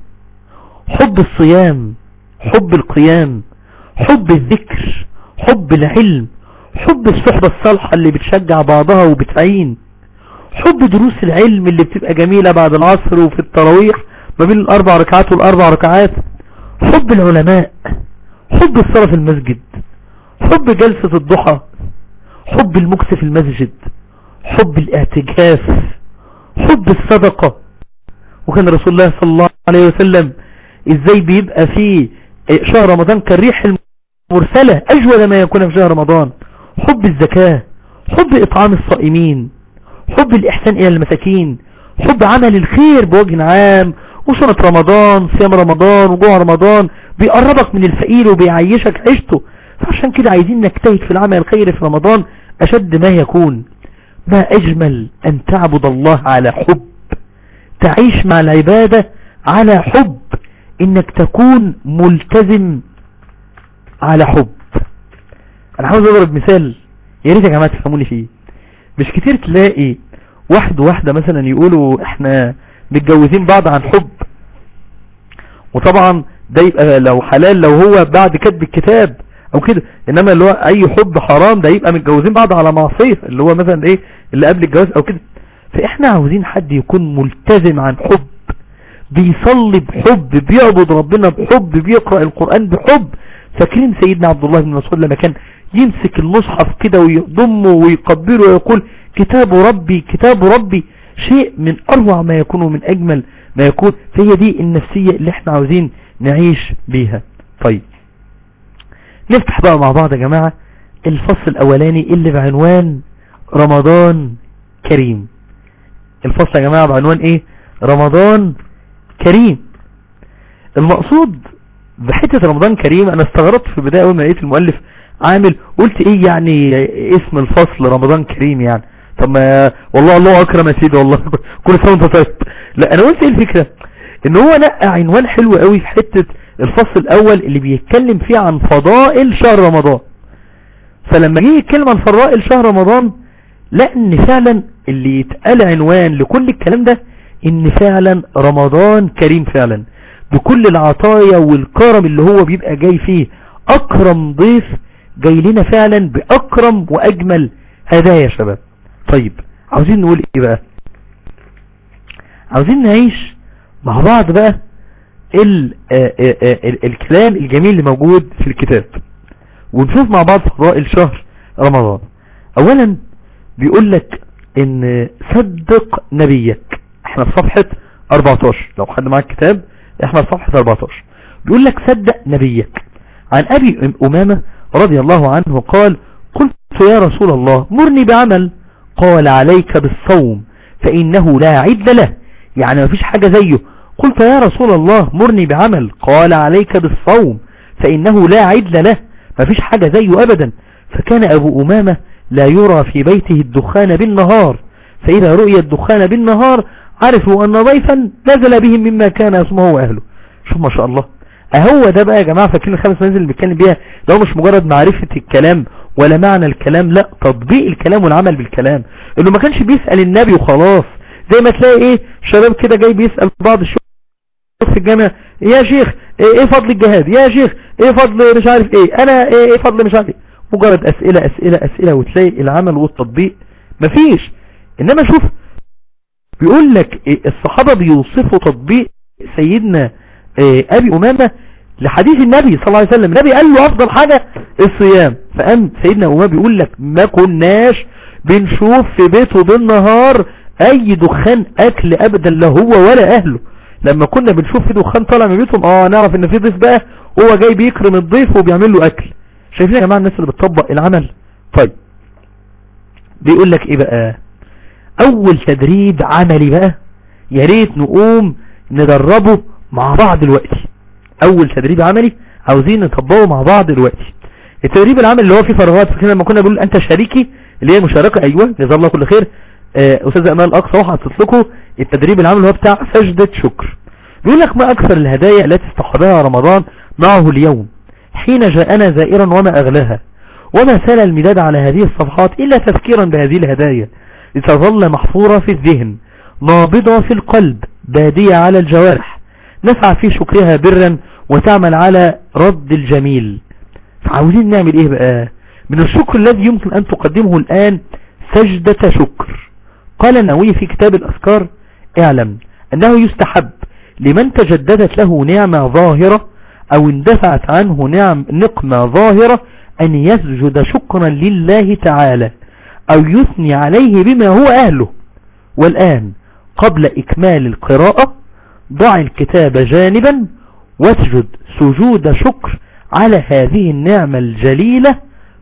حب الصيام حب القيام حب الذكر حب العلم حب الصحبة الصالحة اللي بتشجع بعضها وبتعين حب دروس العلم اللي بتبقى جميلة بعد العصر وفي التراويح ما بين الاربع ركعات والاربع ركعات حب العلماء حب الصلاة في المسجد حب جلسة الضحى حب المكس في المسجد حب الاعتكاف حب الصدقة وكان رسول الله صلى الله عليه وسلم ازاي بيبقى في شهر رمضان كالريح المرسلة اجود ما يكون في شهر رمضان حب الزكاة حب اطعام الصائمين حب الاحسان الى المساكين حب عمل الخير بوجه عام وسنة رمضان صيام رمضان وجوع رمضان بيقربك من الفقير وبيعيشك عيشته فعشان كده عايزين نجتهد في العمل الخير في رمضان اشد ما يكون ما اجمل ان تعبد الله على حب تعيش مع العبادة على حب انك تكون ملتزم على حب انا عاوز اضرب مثال يا ريت يا جماعة تفهموني فيه مش كتير تلاقي واحد وواحدة مثلا يقولوا احنا متجوزين بعض عن حب وطبعا ده يبقى لو حلال لو هو بعد كتب الكتاب او كده انما اللي هو اي حب حرام ده يبقى متجوزين بعض على معصية اللي هو مثلا ايه اللي قبل الجواز او كده فاحنا عاوزين حد يكون ملتزم عن حب بيصلي بحب بيعبد ربنا بحب بيقرأ القرآن بحب فاكرين سيدنا عبد الله بن مسعود لما كان يمسك المصحف كده ويضمه ويقبله ويقول كتاب ربي كتاب ربي شيء من اروع ما يكون ومن اجمل ما يكون فهي دي النفسية اللي احنا عاوزين نعيش بيها طيب نفتح بقى مع بعض يا جماعة الفصل الاولاني اللي بعنوان رمضان كريم الفصل يا جماعة بعنوان ايه رمضان كريم المقصود بحتة رمضان كريم انا استغربت في البداية اول ما لقيت المؤلف عامل قلت ايه يعني اسم الفصل رمضان كريم يعني طب ما والله الله اكرم يا سيدي والله كل سنه وانت طيب لا انا قلت ايه الفكره ان هو نقى عنوان حلو قوي في حته الفصل الاول اللي بيتكلم فيه عن فضائل شهر رمضان فلما جه يتكلم عن فضائل شهر رمضان لا ان فعلا اللي يتقال عنوان لكل الكلام ده ان فعلا رمضان كريم فعلا بكل العطايا والكرم اللي هو بيبقى جاي فيه اكرم ضيف جاي لنا فعلا باكرم واجمل هدايا يا شباب طيب عاوزين نقول ايه بقى عاوزين نعيش مع بعض بقى ال ال ال الكلام الجميل اللي موجود في الكتاب ونشوف مع بعض فضائل شهر رمضان اولا بيقول لك ان صدق نبيك احنا في صفحة 14 لو حد معاك كتاب احنا في صفحة 14 بيقول لك صدق نبيك عن ابي امامة رضي الله عنه قال قلت يا رسول الله مرني بعمل قال عليك بالصوم فإنه لا عد له يعني ما فيش حاجة زيه قلت يا رسول الله مرني بعمل قال عليك بالصوم فإنه لا عد له ما فيش حاجة زيه أبدا فكان أبو أمامة لا يرى في بيته الدخان بالنهار فإذا رؤي الدخان بالنهار عرفوا أن ضيفا نزل بهم مما كان اسمه وأهله شوف ما شاء الله اهو ده بقى يا جماعة فاكرين الخمس منازل اللي بيتكلم بيها لو مش مجرد معرفة الكلام ولا معنى الكلام لا تطبيق الكلام والعمل بالكلام انه ما كانش بيسأل النبي وخلاص زي ما تلاقي ايه شباب كده جاي بيسأل بعض الشيوخ في الجامعة يا شيخ ايه, ايه فضل الجهاد يا شيخ ايه فضل مش عارف ايه انا ايه, ايه فضل مش عارف ايه مجرد اسئلة اسئلة اسئلة وتلاقي العمل والتطبيق مفيش انما شوف بيقول لك إيه الصحابة بيوصفوا تطبيق سيدنا إيه ابي امامة لحديث النبي صلى الله عليه وسلم النبي قال له افضل حاجة الصيام فقام سيدنا امامة بيقول لك ما كناش بنشوف في بيته بالنهار اي دخان اكل ابدا لا هو ولا اهله لما كنا بنشوف في دخان طالع من بيتهم اه نعرف ان في ضيف بقى هو جاي بيكرم الضيف وبيعمل له اكل شايفين يا جماعة الناس اللي بتطبق العمل طيب بيقول لك ايه بقى اول تدريب عملي بقى يا ريت نقوم ندربه مع بعض دلوقتي اول تدريب عملي عاوزين نطبقه مع بعض دلوقتي التدريب العملي اللي هو فيه فراغات فاكرين لما كنا بنقول انت شريكي اللي هي مشاركة ايوه جزاه الله كل خير آه استاذ امال الاقصى واحد لكم التدريب العملي اللي هو بتاع سجدة شكر بيقول لك ما اكثر الهدايا التي استحضرها رمضان معه اليوم حين جاءنا زائرا وما اغلاها وما سال المداد على هذه الصفحات الا تذكيرا بهذه الهدايا لتظل محفورة في الذهن نابضة في القلب بادية على الجوارح نسعى في شكرها برا وتعمل على رد الجميل فعاوزين نعمل ايه بقى من الشكر الذي يمكن ان تقدمه الان سجدة شكر قال النووي في كتاب الاذكار اعلم انه يستحب لمن تجددت له نعمة ظاهرة او اندفعت عنه نعم نقمة ظاهرة ان يسجد شكرا لله تعالى او يثني عليه بما هو اهله والان قبل اكمال القراءة ضع الكتاب جانبا واسجد سجود شكر على هذه النعمة الجليلة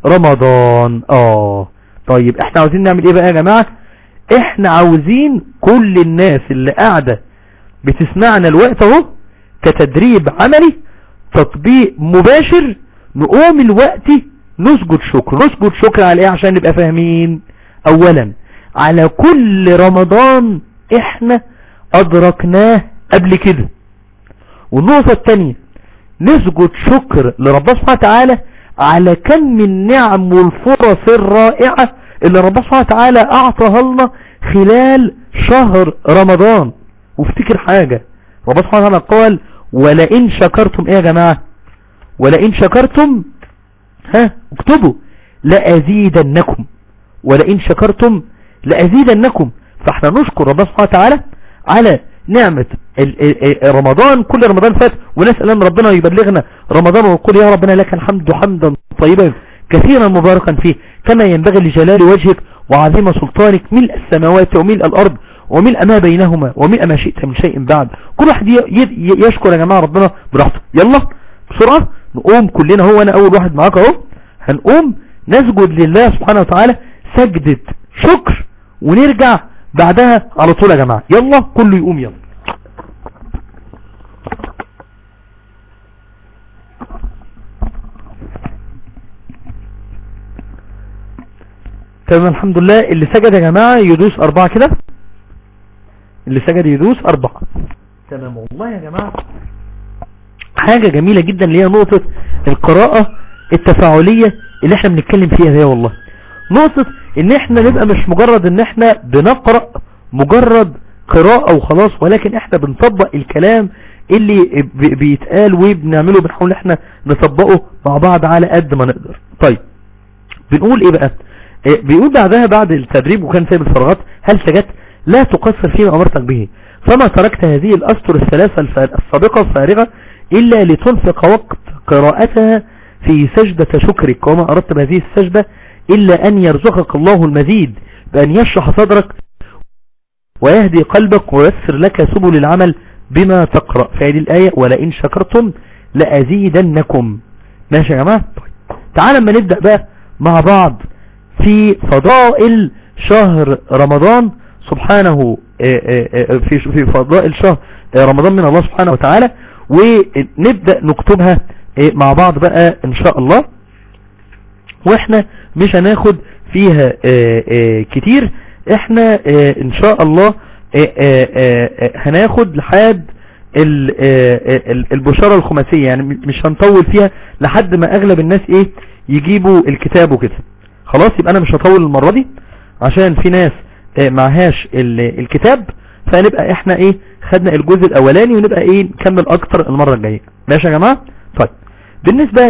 رمضان اه طيب احنا عاوزين نعمل ايه بقى يا جماعة احنا عاوزين كل الناس اللي قاعدة بتسمعنا الوقت اهو كتدريب عملي تطبيق مباشر نقوم الوقت نسجد شكر نسجد شكر على ايه عشان نبقى فاهمين اولا على كل رمضان احنا ادركناه قبل كده والنقطة التانية نسجد شكر لربنا سبحانه وتعالى على كم من النعم والفرص الرائعة اللي ربنا سبحانه وتعالى اعطاها لنا خلال شهر رمضان وافتكر حاجة ربنا سبحانه وتعالى قال ولئن شكرتم ايه يا جماعة ولئن شكرتم ها اكتبوا لأزيدنكم ولئن شكرتم لأزيدنكم فاحنا نشكر ربنا سبحانه وتعالى على نعمة رمضان كل رمضان فات ونسأل ان ربنا يبلغنا رمضان ونقول يا ربنا لك الحمد حمدا طيبا كثيرا مباركا فيه كما ينبغي لجلال وجهك وعظيم سلطانك ملء السماوات وملء الأرض وملء ما بينهما وملء ما شئت من شيء بعد كل واحد يشكر يا جماعة ربنا براحته يلا بسرعة نقوم كلنا هو انا اول واحد معاك اهو هنقوم نسجد لله سبحانه وتعالى سجدة شكر ونرجع بعدها على طول يا جماعة يلا كله يقوم يلا تمام الحمد لله اللي سجد يا جماعة يدوس أربعة كده اللي سجد يدوس أربعة تمام والله يا جماعة حاجة جميلة جدا اللي هي نقطة القراءة التفاعلية اللي احنا بنتكلم فيها دي والله نقطة ان احنا نبقى مش مجرد ان احنا بنقرأ مجرد قراءة وخلاص ولكن احنا بنطبق الكلام اللي بي- بيتقال وبنعمله بنحاول احنا نطبقه مع بعض على قد ما نقدر طيب بنقول ايه بقى إيه بيقول بعدها بعد التدريب وكان سايب الفراغات هل سجدت لا تقصر فيما امرتك به فما تركت هذه الاسطر الثلاثة الف- السابقة الفارغة الا لتنفق وقت قراءتها في سجدة شكرك وما اردت بهذه السجدة الا ان يرزقك الله المزيد بان يشرح صدرك ويهدي قلبك ويسر لك سبل العمل بما تقرأ في هذه الآية ولئن شكرتم لأزيدنكم ماشي يا جماعة طيب. تعال اما نبدأ بقى مع بعض في فضائل شهر رمضان سبحانه آه، آه، آه، في في فضائل شهر آه، رمضان من الله سبحانه وتعالى ونبدأ نكتبها آه، مع بعض بقى ان شاء الله واحنا مش هناخد فيها آه، آه، كتير احنا آه، ان شاء الله آه، آه، آه، هناخد لحد ال- آه، آه، ال- البشارة الخماسية يعني م- مش هنطول فيها لحد ما اغلب الناس ايه يجيبوا الكتاب وكده خلاص يبقى انا مش هطول المرة دي عشان في ناس آه، معهاش ال- الكتاب فنبقى احنا ايه خدنا الجزء الاولاني ونبقى ايه نكمل اكتر المرة الجاية ماشي يا جماعة طيب بالنسبة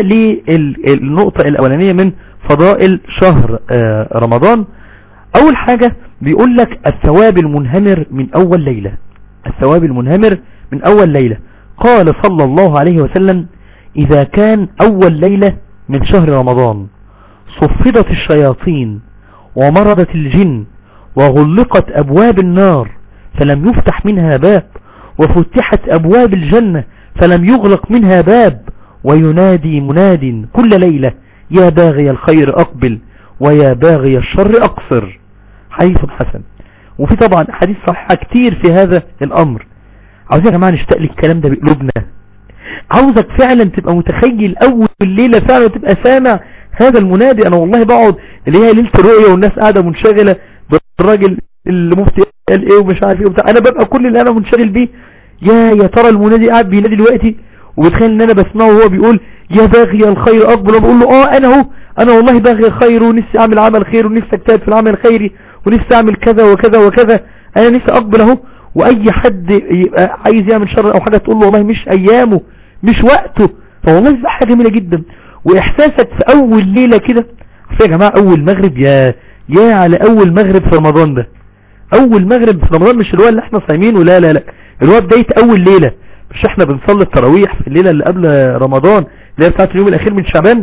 للنقطة الاولانية من فضائل شهر آه، رمضان اول حاجة بيقول لك الثواب المنهمر من اول ليلة الثواب المنهمر من اول ليلة قال صلى الله عليه وسلم اذا كان اول ليلة من شهر رمضان صفدت الشياطين ومرضت الجن وغلقت ابواب النار فلم يفتح منها باب وفتحت ابواب الجنة فلم يغلق منها باب وينادي مناد كل ليلة يا باغي الخير اقبل ويا باغي الشر اقصر حديث حسن وفي طبعا حديث صحيحة كتير في هذا الامر عاوزين يا جماعة نشتاق للكلام ده بقلوبنا عاوزك فعلا تبقى متخيل اول ليلة فعلا تبقى سامع هذا المنادي انا والله بقعد اللي هي ليلة الرؤية والناس قاعدة منشغلة بالراجل اللي مفتي قال ايه ومش عارف ايه وبتاع انا ببقى كل اللي انا منشغل بيه يا يا ترى المنادي قاعد بينادي دلوقتي وبتخيل ان انا بسمعه وهو بيقول يا باغي الخير اقبل وبقول له اه انا اهو انا والله باغي الخير ونفسي اعمل عمل خير ونفسي اجتهد في العمل الخيري ونفسي اعمل كذا وكذا وكذا انا نفسي اقبل اهو واي حد يبقى عايز يعمل شر او حاجة تقول له والله مش ايامه مش وقته فوالله دي حاجة جميلة جدا واحساسك في اول ليلة كده عارفين يا جماعة اول مغرب يا يا على اول مغرب في رمضان ده اول مغرب في رمضان مش الوقت اللي احنا صايمينه لا لا لا الوقت بداية اول ليلة مش احنا بنصلي التراويح في الليلة اللي قبل رمضان اللي هي بتاعت اليوم الاخير من شعبان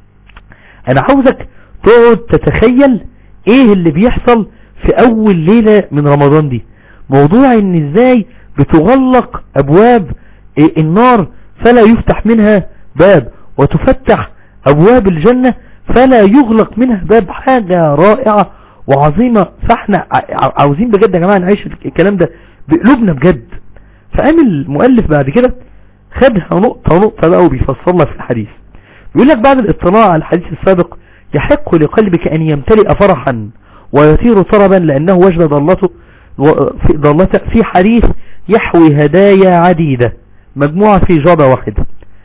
انا عاوزك تقعد تتخيل ايه اللي بيحصل في اول ليلة من رمضان دي موضوع ان ازاي بتغلق ابواب إيه النار فلا يفتح منها باب وتفتح ابواب الجنة فلا يغلق منها باب حاجة رائعة وعظيمة فاحنا ع- عاوزين بجد يا جماعة نعيش الكلام ده بقلوبنا بجد فقام المؤلف بعد كده خدها نقطة نقطة بقى وبيفصلها في الحديث يقول لك بعد الاطلاع على الحديث السابق يحق لقلبك ان يمتلئ فرحا ويطير طربا لانه وجد ضلته في ضلته في حديث يحوي هدايا عديدة مجموعة في جابة واحدة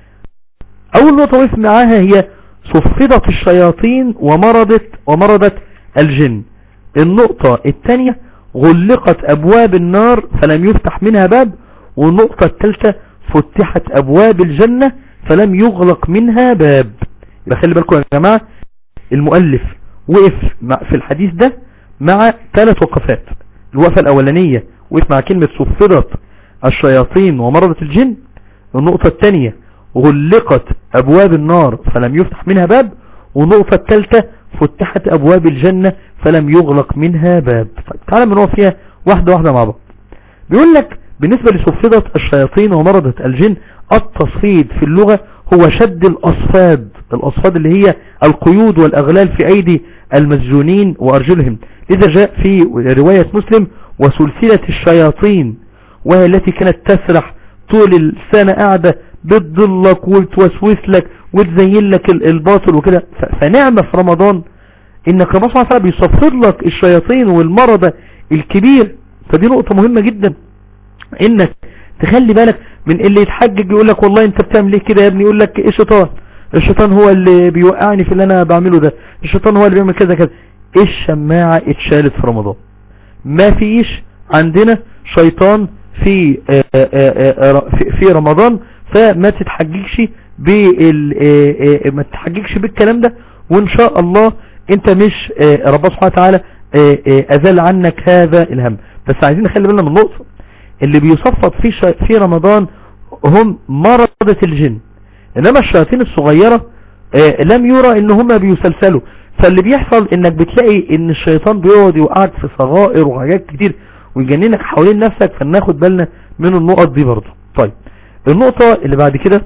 اول نقطة وقف معاها هي صفدت الشياطين ومرضت ومرضت الجن النقطة الثانية غلقت ابواب النار فلم يفتح منها باب والنقطة الثالثة فتحت ابواب الجنة فلم يغلق منها باب يبقى خلي بالكم يا جماعة المؤلف وقف مع في الحديث ده مع ثلاث وقفات الوقفة الاولانية وقف مع كلمة صفدت الشياطين ومرضت الجن النقطة الثانية غلقت ابواب النار فلم يفتح منها باب والنقطة الثالثة فتحت ابواب الجنة فلم يغلق منها باب طيب تعالى بنقف فيها واحدة واحدة مع بعض بيقول لك بالنسبة لصفدت الشياطين ومرضت الجن التصفيد في اللغة هو شد الأصفاد الأصفاد اللي هي القيود والأغلال في أيدي المسجونين وأرجلهم لذا جاء في رواية مسلم وسلسلة الشياطين وهي التي كانت تسرح طول السنة قاعدة بتضلك وتوسوس لك وتزين لك الباطل وكده فنعمة في رمضان انك ربنا سبحانه وتعالى بيصفر لك الشياطين والمرض الكبير فدي نقطة مهمة جدا انك تخلي بالك من اللي يتحجج يقول لك والله انت بتعمل ايه كده يا ابني يقول لك ايه الشيطان الشيطان هو اللي بيوقعني في اللي انا بعمله ده الشيطان هو اللي بيعمل كذا كذا الشماعة اتشالت في رمضان ما فيش عندنا شيطان في آآ آآ في, في رمضان فما تتحججش بال ما تتحججش بالكلام ده وان شاء الله انت مش ربنا سبحانه وتعالى ازال عنك هذا الهم بس عايزين نخلي بالنا من نقطة اللي بيصفط في في رمضان هم مرضة الجن انما الشياطين الصغيرة لم يرى ان هم بيسلسلوا فاللي بيحصل انك بتلاقي ان الشيطان بيقعد يوقعك في صغائر وحاجات كتير ويجننك حوالين نفسك فناخد بالنا من النقط دي برضه طيب النقطة اللي بعد كده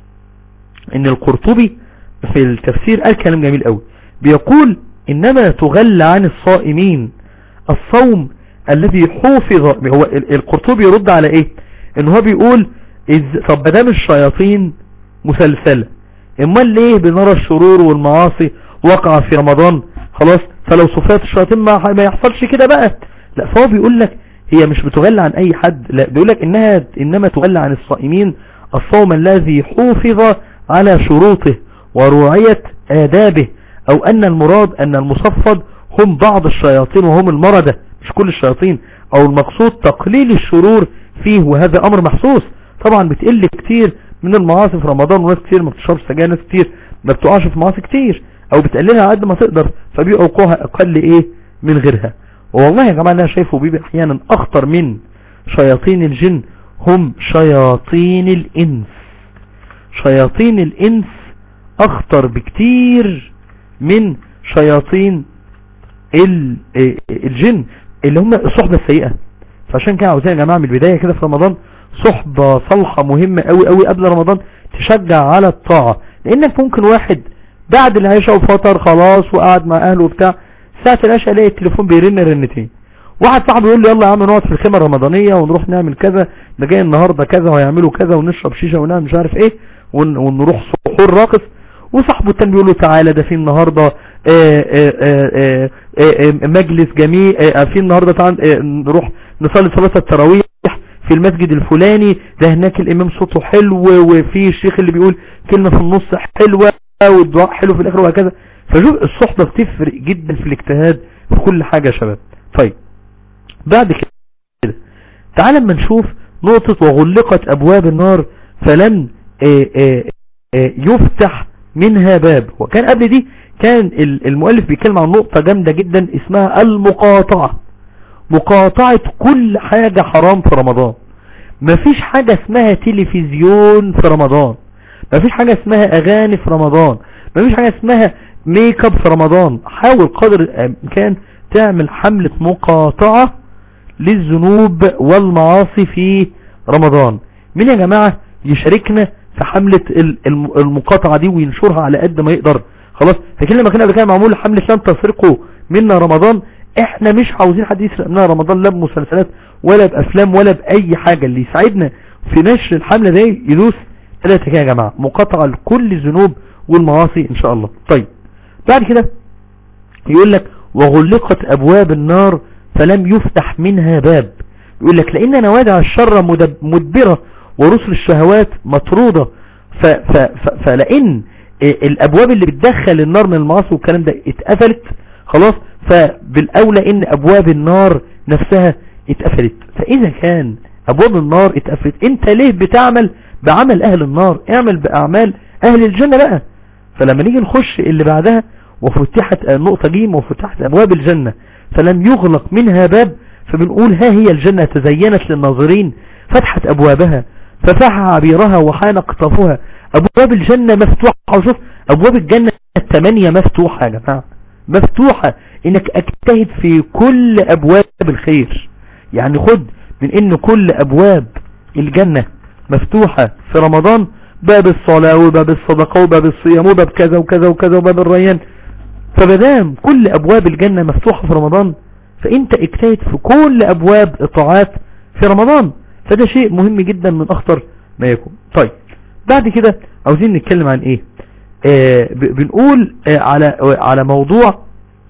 ان القرطبي في التفسير قال كلام جميل قوي بيقول انما تغل عن الصائمين الصوم الذي حوفظ هو القرطبي يرد على ايه ان هو بيقول طب بدام الشياطين مسلسلة امال ليه بنرى الشرور والمعاصي وقع في رمضان خلاص فلو صفات الشياطين ما, ما يحصلش كده بقى لا فهو بيقول لك هي مش بتغل عن اي حد لا بيقول لك انها انما تغل عن الصائمين الصوم الذي حوفظ على شروطه ورعية آدابه او ان المراد ان المصفد هم بعض الشياطين وهم المردة مش كل الشياطين او المقصود تقليل الشرور فيه وهذا امر محسوس طبعا بتقل كتير من المعاصي في رمضان وناس كتير ما بتشربش سجاير ناس كتير ما بتقعش في معاصي كتير او بتقللها قد ما تقدر فبيوقوها اقل ايه من غيرها والله يا جماعة انا شايفه بيبقى احيانا اخطر من شياطين الجن هم شياطين الانس شياطين الانس اخطر بكتير من شياطين الجن اللي هم الصحبة السيئة فعشان كده عاوزين يا جماعة من البداية كده في رمضان صحبة صالحة مهمة قوي قوي قبل رمضان تشجع على الطاعة لانك ممكن واحد بعد العشاء وفطر خلاص وقعد مع اهله وبتاع ساعة العشاء الاقي التليفون بيرن رنتين واحد صاحبي يقول لي يلا يا عم نقعد في الخيمة الرمضانية ونروح نعمل كذا ده جاي النهاردة كذا وهيعملوا كذا ونشرب شيشة ونعمل مش عارف ايه ون ونروح سحور راقص وصاحبه التاني بيقول له تعالى ده في النهاردة آآ آآ آآ مجلس جميع في النهاردة تعالى نروح نصلي صلاة التراويح في المسجد الفلاني ده هناك الامام صوته حلو وفي الشيخ اللي بيقول كلمة في النص حلوة والدعاء حلو في الاخر وهكذا فشوف الصحبة بتفرق جدا في الاجتهاد في كل حاجة يا شباب طيب بعد كده تعال اما نشوف نقطة وغلقت ابواب النار فلن آآ آآ يفتح منها باب وكان قبل دي كان المؤلف بيتكلم عن نقطة جامدة جدا اسمها المقاطعة مقاطعة كل حاجة حرام في رمضان مفيش حاجة اسمها تلفزيون في رمضان مفيش حاجة اسمها اغاني في رمضان مفيش حاجة اسمها ميك اب في رمضان حاول قدر الامكان تعمل حملة مقاطعة للذنوب والمعاصي في رمضان مين يا جماعة يشاركنا في حملة المقاطعة دي وينشرها على قد ما يقدر خلاص فكل لما كان قبل كده معمول حملة لن تسرقوا منا رمضان احنا مش عاوزين حد يسرق مننا رمضان لا بمسلسلات ولا بافلام ولا باي حاجة اللي يساعدنا في نشر الحملة دي يدوس ثلاثة كده يا جماعة مقاطعة لكل الذنوب والمعاصي ان شاء الله طيب بعد كده يقول لك وغلقت ابواب النار فلم يفتح منها باب يقول لك لان نوادع الشر مدبرة ورسل الشهوات مطرودة ف ف ف فلان الابواب اللي بتدخل النار من المعاصي والكلام ده اتقفلت خلاص فبالاولى ان ابواب النار نفسها اتقفلت فاذا كان ابواب النار اتقفلت انت ليه بتعمل بعمل اهل النار اعمل باعمال اهل الجنة بقى فلما نيجي نخش اللي بعدها وفتحت النقطة جيم وفتحت ابواب الجنة فلم يغلق منها باب فبنقول ها هي الجنة تزينت للناظرين فتحت ابوابها ففاح عبيرها وحان قطافها ابواب الجنة مفتوحة وشوف ابواب الجنة الثمانية مفتوحة يا جماعة مفتوحة انك اجتهد في كل ابواب الخير يعني خد من ان كل ابواب الجنة مفتوحة في رمضان باب الصلاة وباب الصدقة وباب الصيام وباب كذا وكذا وكذا وباب الريان فبدام كل ابواب الجنة مفتوحة في رمضان فانت اجتهد في كل ابواب الطاعات في رمضان فده شيء مهم جدا من اخطر ما يكون طيب بعد كده عاوزين نتكلم عن ايه آه بنقول آه على على موضوع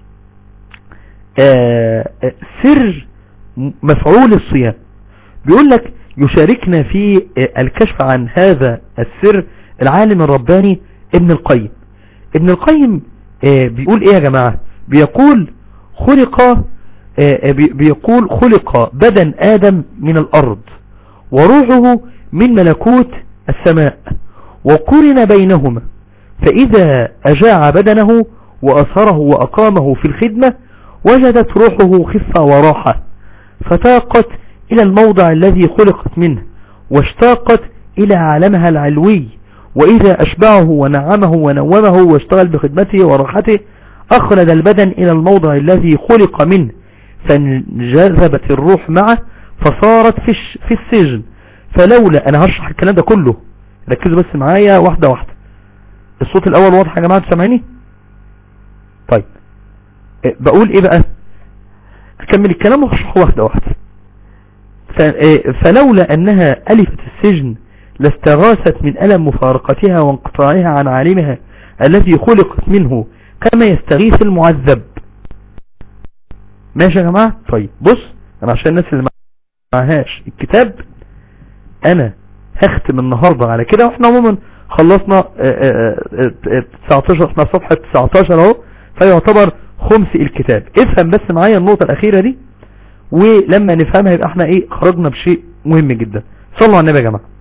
آه، آه، سر مفعول الصيام بيقول لك يشاركنا في آه، الكشف عن هذا السر العالم الرباني ابن القيم ابن القيم آه، بيقول ايه يا جماعة بيقول خلق آه، آه، بي- بيقول خلق بدن آدم من الأرض وروحه من ملكوت السماء وقرن بينهما فإذا أجاع بدنه وأثره وأقامه في الخدمة وجدت روحه خفة وراحة فتاقت إلى الموضع الذي خلقت منه واشتاقت إلى عالمها العلوي وإذا أشبعه ونعمه ونومه واشتغل بخدمته وراحته أخرج البدن إلى الموضع الذي خلق منه فانجذبت الروح معه فصارت في, الش- في السجن فلولا أنا هشرح الكلام ده كله ركزوا بس معايا واحدة واحدة الصوت الأول واضح يا جماعة سامعيني طيب إيه، بقول إيه بقى أكمل الكلام وهشرحه واحدة واحدة ف- إيه، فلولا أنها ألفت السجن لاستغاثت من ألم مفارقتها وانقطاعها عن عالمها الذي خلقت منه كما يستغيث المعذب ماشي يا جماعة طيب بص أنا عشان الناس اللي معهاش الكتاب أنا هختم النهاردة على كده واحنا عموما خلصنا آه، آه، آه، 19 احنا في صفحة 19 اهو فيعتبر خمس الكتاب افهم بس معايا النقطة الأخيرة دي ولما نفهمها يبقى احنا ايه خرجنا بشيء مهم جدا صلوا على النبي يا جماعة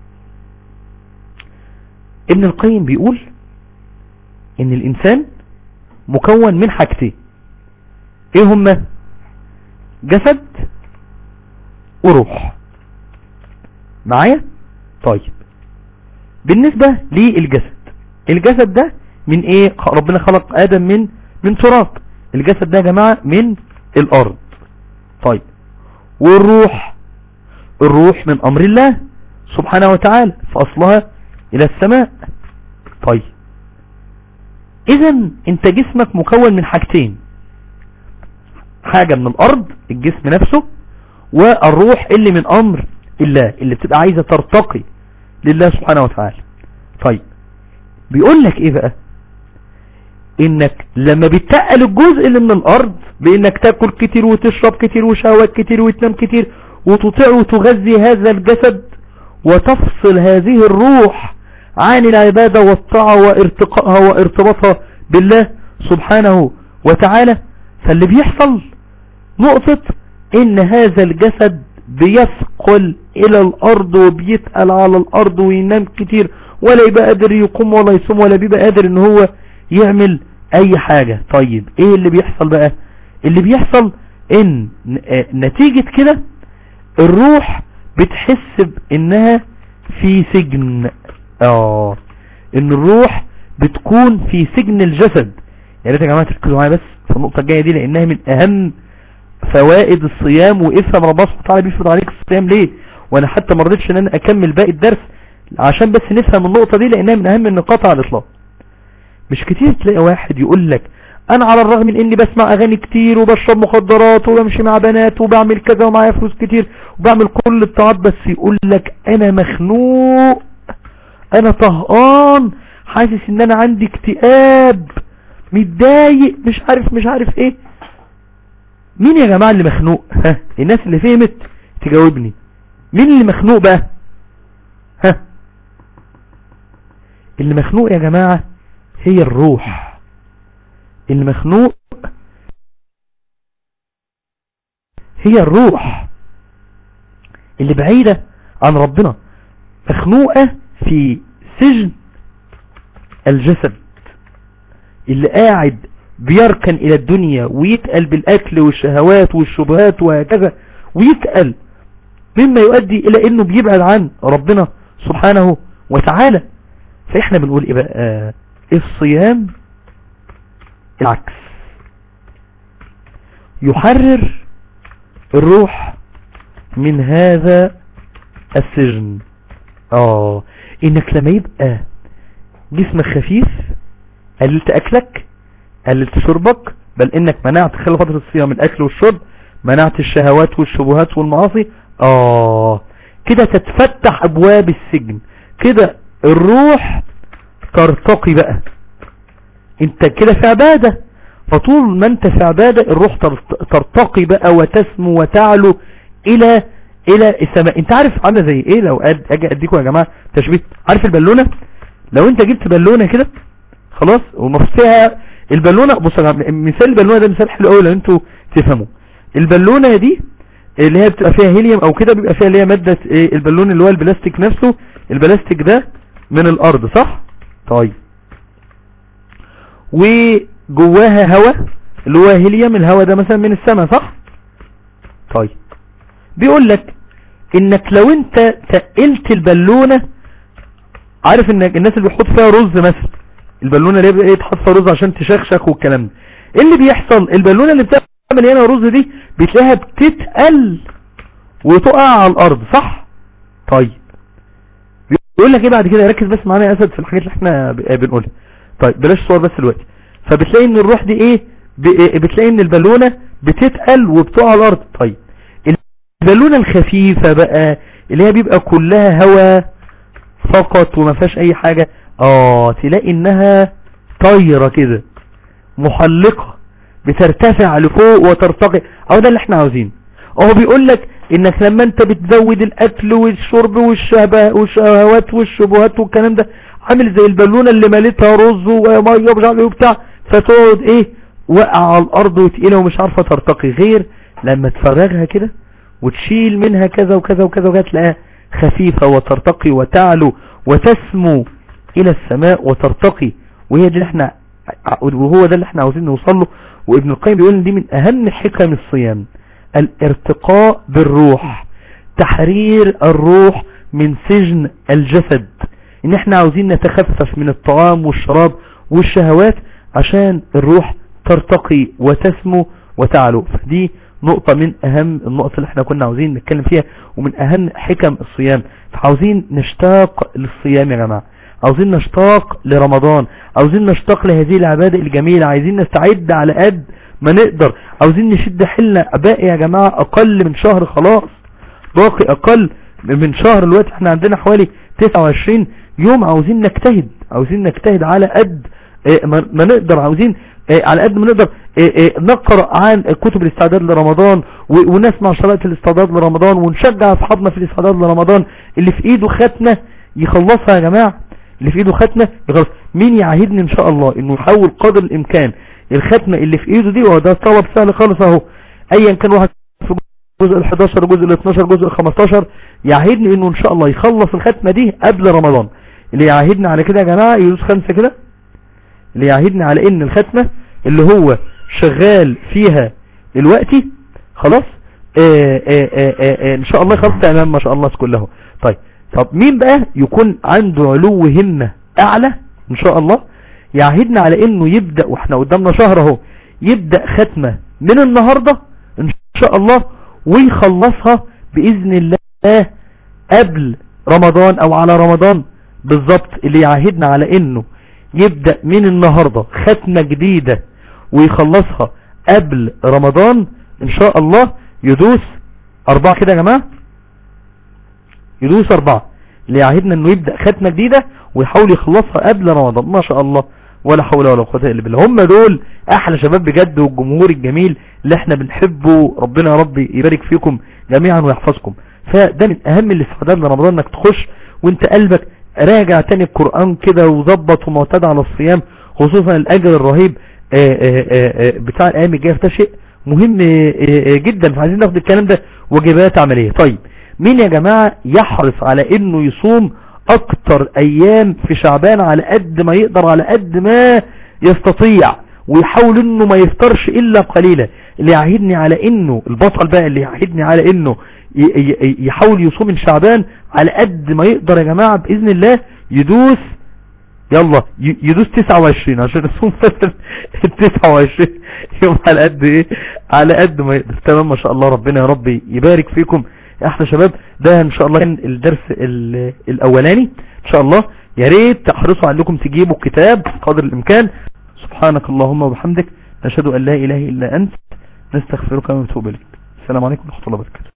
ابن القيم بيقول ان الانسان مكون من حاجتين ايه هما جسد وروح معايا طيب بالنسبة للجسد الجسد ده من ايه ربنا خلق ادم من من تراب الجسد ده يا جماعة من الارض طيب والروح الروح من امر الله سبحانه وتعالى فاصلها الى السماء طيب اذا انت جسمك مكون من حاجتين حاجة من الارض الجسم نفسه والروح اللي من امر الله اللي بتبقى عايزة ترتقي لله سبحانه وتعالى طيب بيقول لك ايه بقى انك لما بتقل الجزء اللي من الارض بانك تاكل كتير وتشرب كتير وشهوات كتير وتنام كتير وتطيع وتغذي هذا الجسد وتفصل هذه الروح عن العبادة والطاعة وارتقائها وارتباطها بالله سبحانه وتعالى فاللي بيحصل نقطة ان هذا الجسد بيثقل الى الارض وبيتقل على الارض وينام كتير ولا يبقى قادر يقوم ولا يصوم ولا بيبقى قادر ان هو يعمل اي حاجة طيب ايه اللي بيحصل بقى اللي بيحصل ان نتيجة كده الروح بتحس بانها في سجن اه ان الروح بتكون في سجن الجسد يا ريت يا جماعه تركزوا معايا بس في النقطه الجايه دي لانها من اهم فوائد الصيام وافهم ربنا سبحانه وتعالى بيفرض عليك الصيام ليه وانا حتى ما رضيتش ان انا اكمل باقي الدرس عشان بس نفهم النقطه دي لانها من اهم النقاط على الاطلاق مش كتير تلاقي واحد يقول لك انا على الرغم من اني بسمع اغاني كتير وبشرب مخدرات وبمشي مع بنات وبعمل كذا ومعايا فلوس كتير وبعمل كل الطاعات بس يقول لك انا مخنوق انا طهقان حاسس ان انا عندي اكتئاب متضايق مش عارف مش عارف ايه مين يا جماعة اللي مخنوق ها الناس اللي فهمت تجاوبني مين اللي مخنوق بقى ها اللي مخنوق يا جماعة هي الروح اللي مخنوق هي الروح اللي بعيدة عن ربنا مخنوقة في سجن الجسد اللي قاعد بيركن الى الدنيا ويتقل بالاكل والشهوات والشبهات وهكذا ويتقل مما يؤدي الى انه بيبعد عن ربنا سبحانه وتعالى فاحنا بنقول ايه بقى آه الصيام العكس يحرر الروح من هذا السجن اه انك لما يبقى جسمك خفيف قللت اكلك قللت شربك بل انك منعت خلال فترة الصيام الاكل والشرب منعت الشهوات والشبهات والمعاصي اه كده تتفتح ابواب السجن كده الروح ترتقي بقى انت كده في عبادة فطول ما انت في عبادة الروح ترت- ترتقي بقى وتسمو وتعلو الى الى السماء انت عارف عامله زي ايه لو أد- اجي اديكم يا جماعة تشبيه عارف البالونة لو انت جبت بالونة كده خلاص ومفروض فيها البالونة بص يا جماعة مثال البالونة ده مثال حلو قوي لو انتوا تفهموا البالونة دي اللي هي بتبقى فيها هيليوم او كده بيبقى فيها اللي هي مادة ايه البالون اللي هو البلاستيك نفسه البلاستيك ده من الارض صح طيب وجواها هواء اللي هو هيليوم الهواء ده مثلا من السماء صح طيب بيقول لك انك لو انت تقلت البالونة عارف انك الناس اللي بيحط فيها رز مثلا البالونة اللي هي تحط فيها رز عشان تشخشخ والكلام ده ايه اللي بيحصل البالونة اللي بتعمل هنا رز دي بتلاقيها بتتقل وتقع على الارض صح طيب بيقول لك ايه بعد كده ركز بس معانا يا اسد في الحاجات اللي احنا ب- بنقولها طيب بلاش صور بس دلوقتي فبتلاقي ان الروح دي ايه ب- بتلاقي ان البالونة بتتقل وبتقع على الارض طيب البالونة الخفيفة بقى اللي هي بيبقى كلها هواء فقط وما فيهاش اي حاجة اه تلاقي انها طايرة كده محلقة بترتفع لفوق وترتقي او ده اللي احنا عاوزينه هو بيقول لك انك لما انت بتزود الاكل والشرب والشهبة والشهوات والشبهات والكلام ده عامل زي البالونة اللي مالتها رز وميه ومش عارف ايه وبتاع فتقعد ايه وقع على الارض وتقيلة ومش عارفة ترتقي غير لما تفرغها كده وتشيل منها كذا وكذا وكذا وكذا تلاقيها خفيفة وترتقي وتعلو وتسمو الى السماء وترتقي وهي دي اللي احنا وهو ده اللي احنا عاوزين نوصل له وابن القيم بيقول ان دي من اهم حكم الصيام الارتقاء بالروح تحرير الروح من سجن الجسد ان احنا عاوزين نتخفف من الطعام والشراب والشهوات عشان الروح ترتقي وتسمو وتعلو فدي نقطة من اهم النقط اللي احنا كنا عاوزين نتكلم فيها ومن اهم حكم الصيام فعاوزين نشتاق للصيام يا جماعة عاوزين نشتاق لرمضان عاوزين نشتاق لهذه العبادة الجميلة عايزين نستعد على قد ما نقدر عاوزين نشد حيلنا باقي يا جماعة اقل من شهر خلاص باقي اقل من شهر الوقت احنا عندنا حوالي 29 يوم عاوزين نجتهد عاوزين نجتهد على قد اه ما ما نقدر عاوزين اه على قد ما نقدر اه نقرأ عن كتب الاستعداد لرمضان و- ونسمع شرائط الاستعداد لرمضان ونشجع اصحابنا في الاستعداد لرمضان اللي في ايده ختمة يخلصها يا جماعة اللي في ايده ختمة يخلص مين يعاهدني ان شاء الله انه يحاول قدر الامكان الختمة اللي في ايده دي وده طلب سهل خالص اهو ايا كان واحد في جزء ال 11 جزء ال 12 جزء ال 15 يعاهدني انه ان شاء الله يخلص الختمة دي قبل رمضان اللي يعاهدني على كده يا جماعة يدوس خمسة كده اللي يعاهدني على ان الختمة اللي هو شغال فيها دلوقتي خلاص آآ آآ آآ ان شاء الله خلاص تمام ما شاء الله كله طيب طب مين بقى يكون عنده علو همة اعلى ان شاء الله يعهدنا على انه يبدأ واحنا قدامنا شهر اهو يبدأ ختمة من النهاردة ان شاء الله ويخلصها باذن الله قبل رمضان او على رمضان بالظبط اللي يعهدنا على انه يبدأ من النهاردة ختمة جديدة ويخلصها قبل رمضان ان شاء الله يدوس اربعة كده يا جماعة يدوس اربعة اللي يعهدنا انه يبدأ ختمة جديدة ويحاول يخلصها قبل رمضان ما شاء الله ولا حول ولا قوة الا بالله هم دول احلى شباب بجد والجمهور الجميل اللي احنا بنحبه ربنا يا رب يبارك فيكم جميعا ويحفظكم فده من اهم الاستعداد لرمضان انك تخش وانت قلبك راجع تاني القرآن كده وظبط ومعتاد على الصيام خصوصا الاجر الرهيب آآ آآ بتاع الايام الجايه ده شيء مهم جدا فعايزين ناخد الكلام ده وجبات عمليه طيب مين يا جماعة يحرص على انه يصوم اكتر ايام في شعبان على قد ما يقدر على قد ما يستطيع ويحاول انه ما يفطرش الا قليلا اللي يعهدني على انه البطل بقى اللي يعهدني على انه يحاول يصوم من شعبان على قد ما يقدر يا جماعة باذن الله يدوس يلا يدوس 29 عشان يصوم ال 29 يوم على قد ايه على قد ما يقدر تمام ما شاء الله ربنا يا رب يبارك فيكم يا احلى شباب ده ان شاء الله كان الدرس الاولاني ان شاء الله يا ريت تحرصوا انكم تجيبوا الكتاب قدر الامكان سبحانك اللهم وبحمدك نشهد ان لا اله الا انت نستغفرك ونتوب اليك السلام عليكم ورحمه الله وبركاته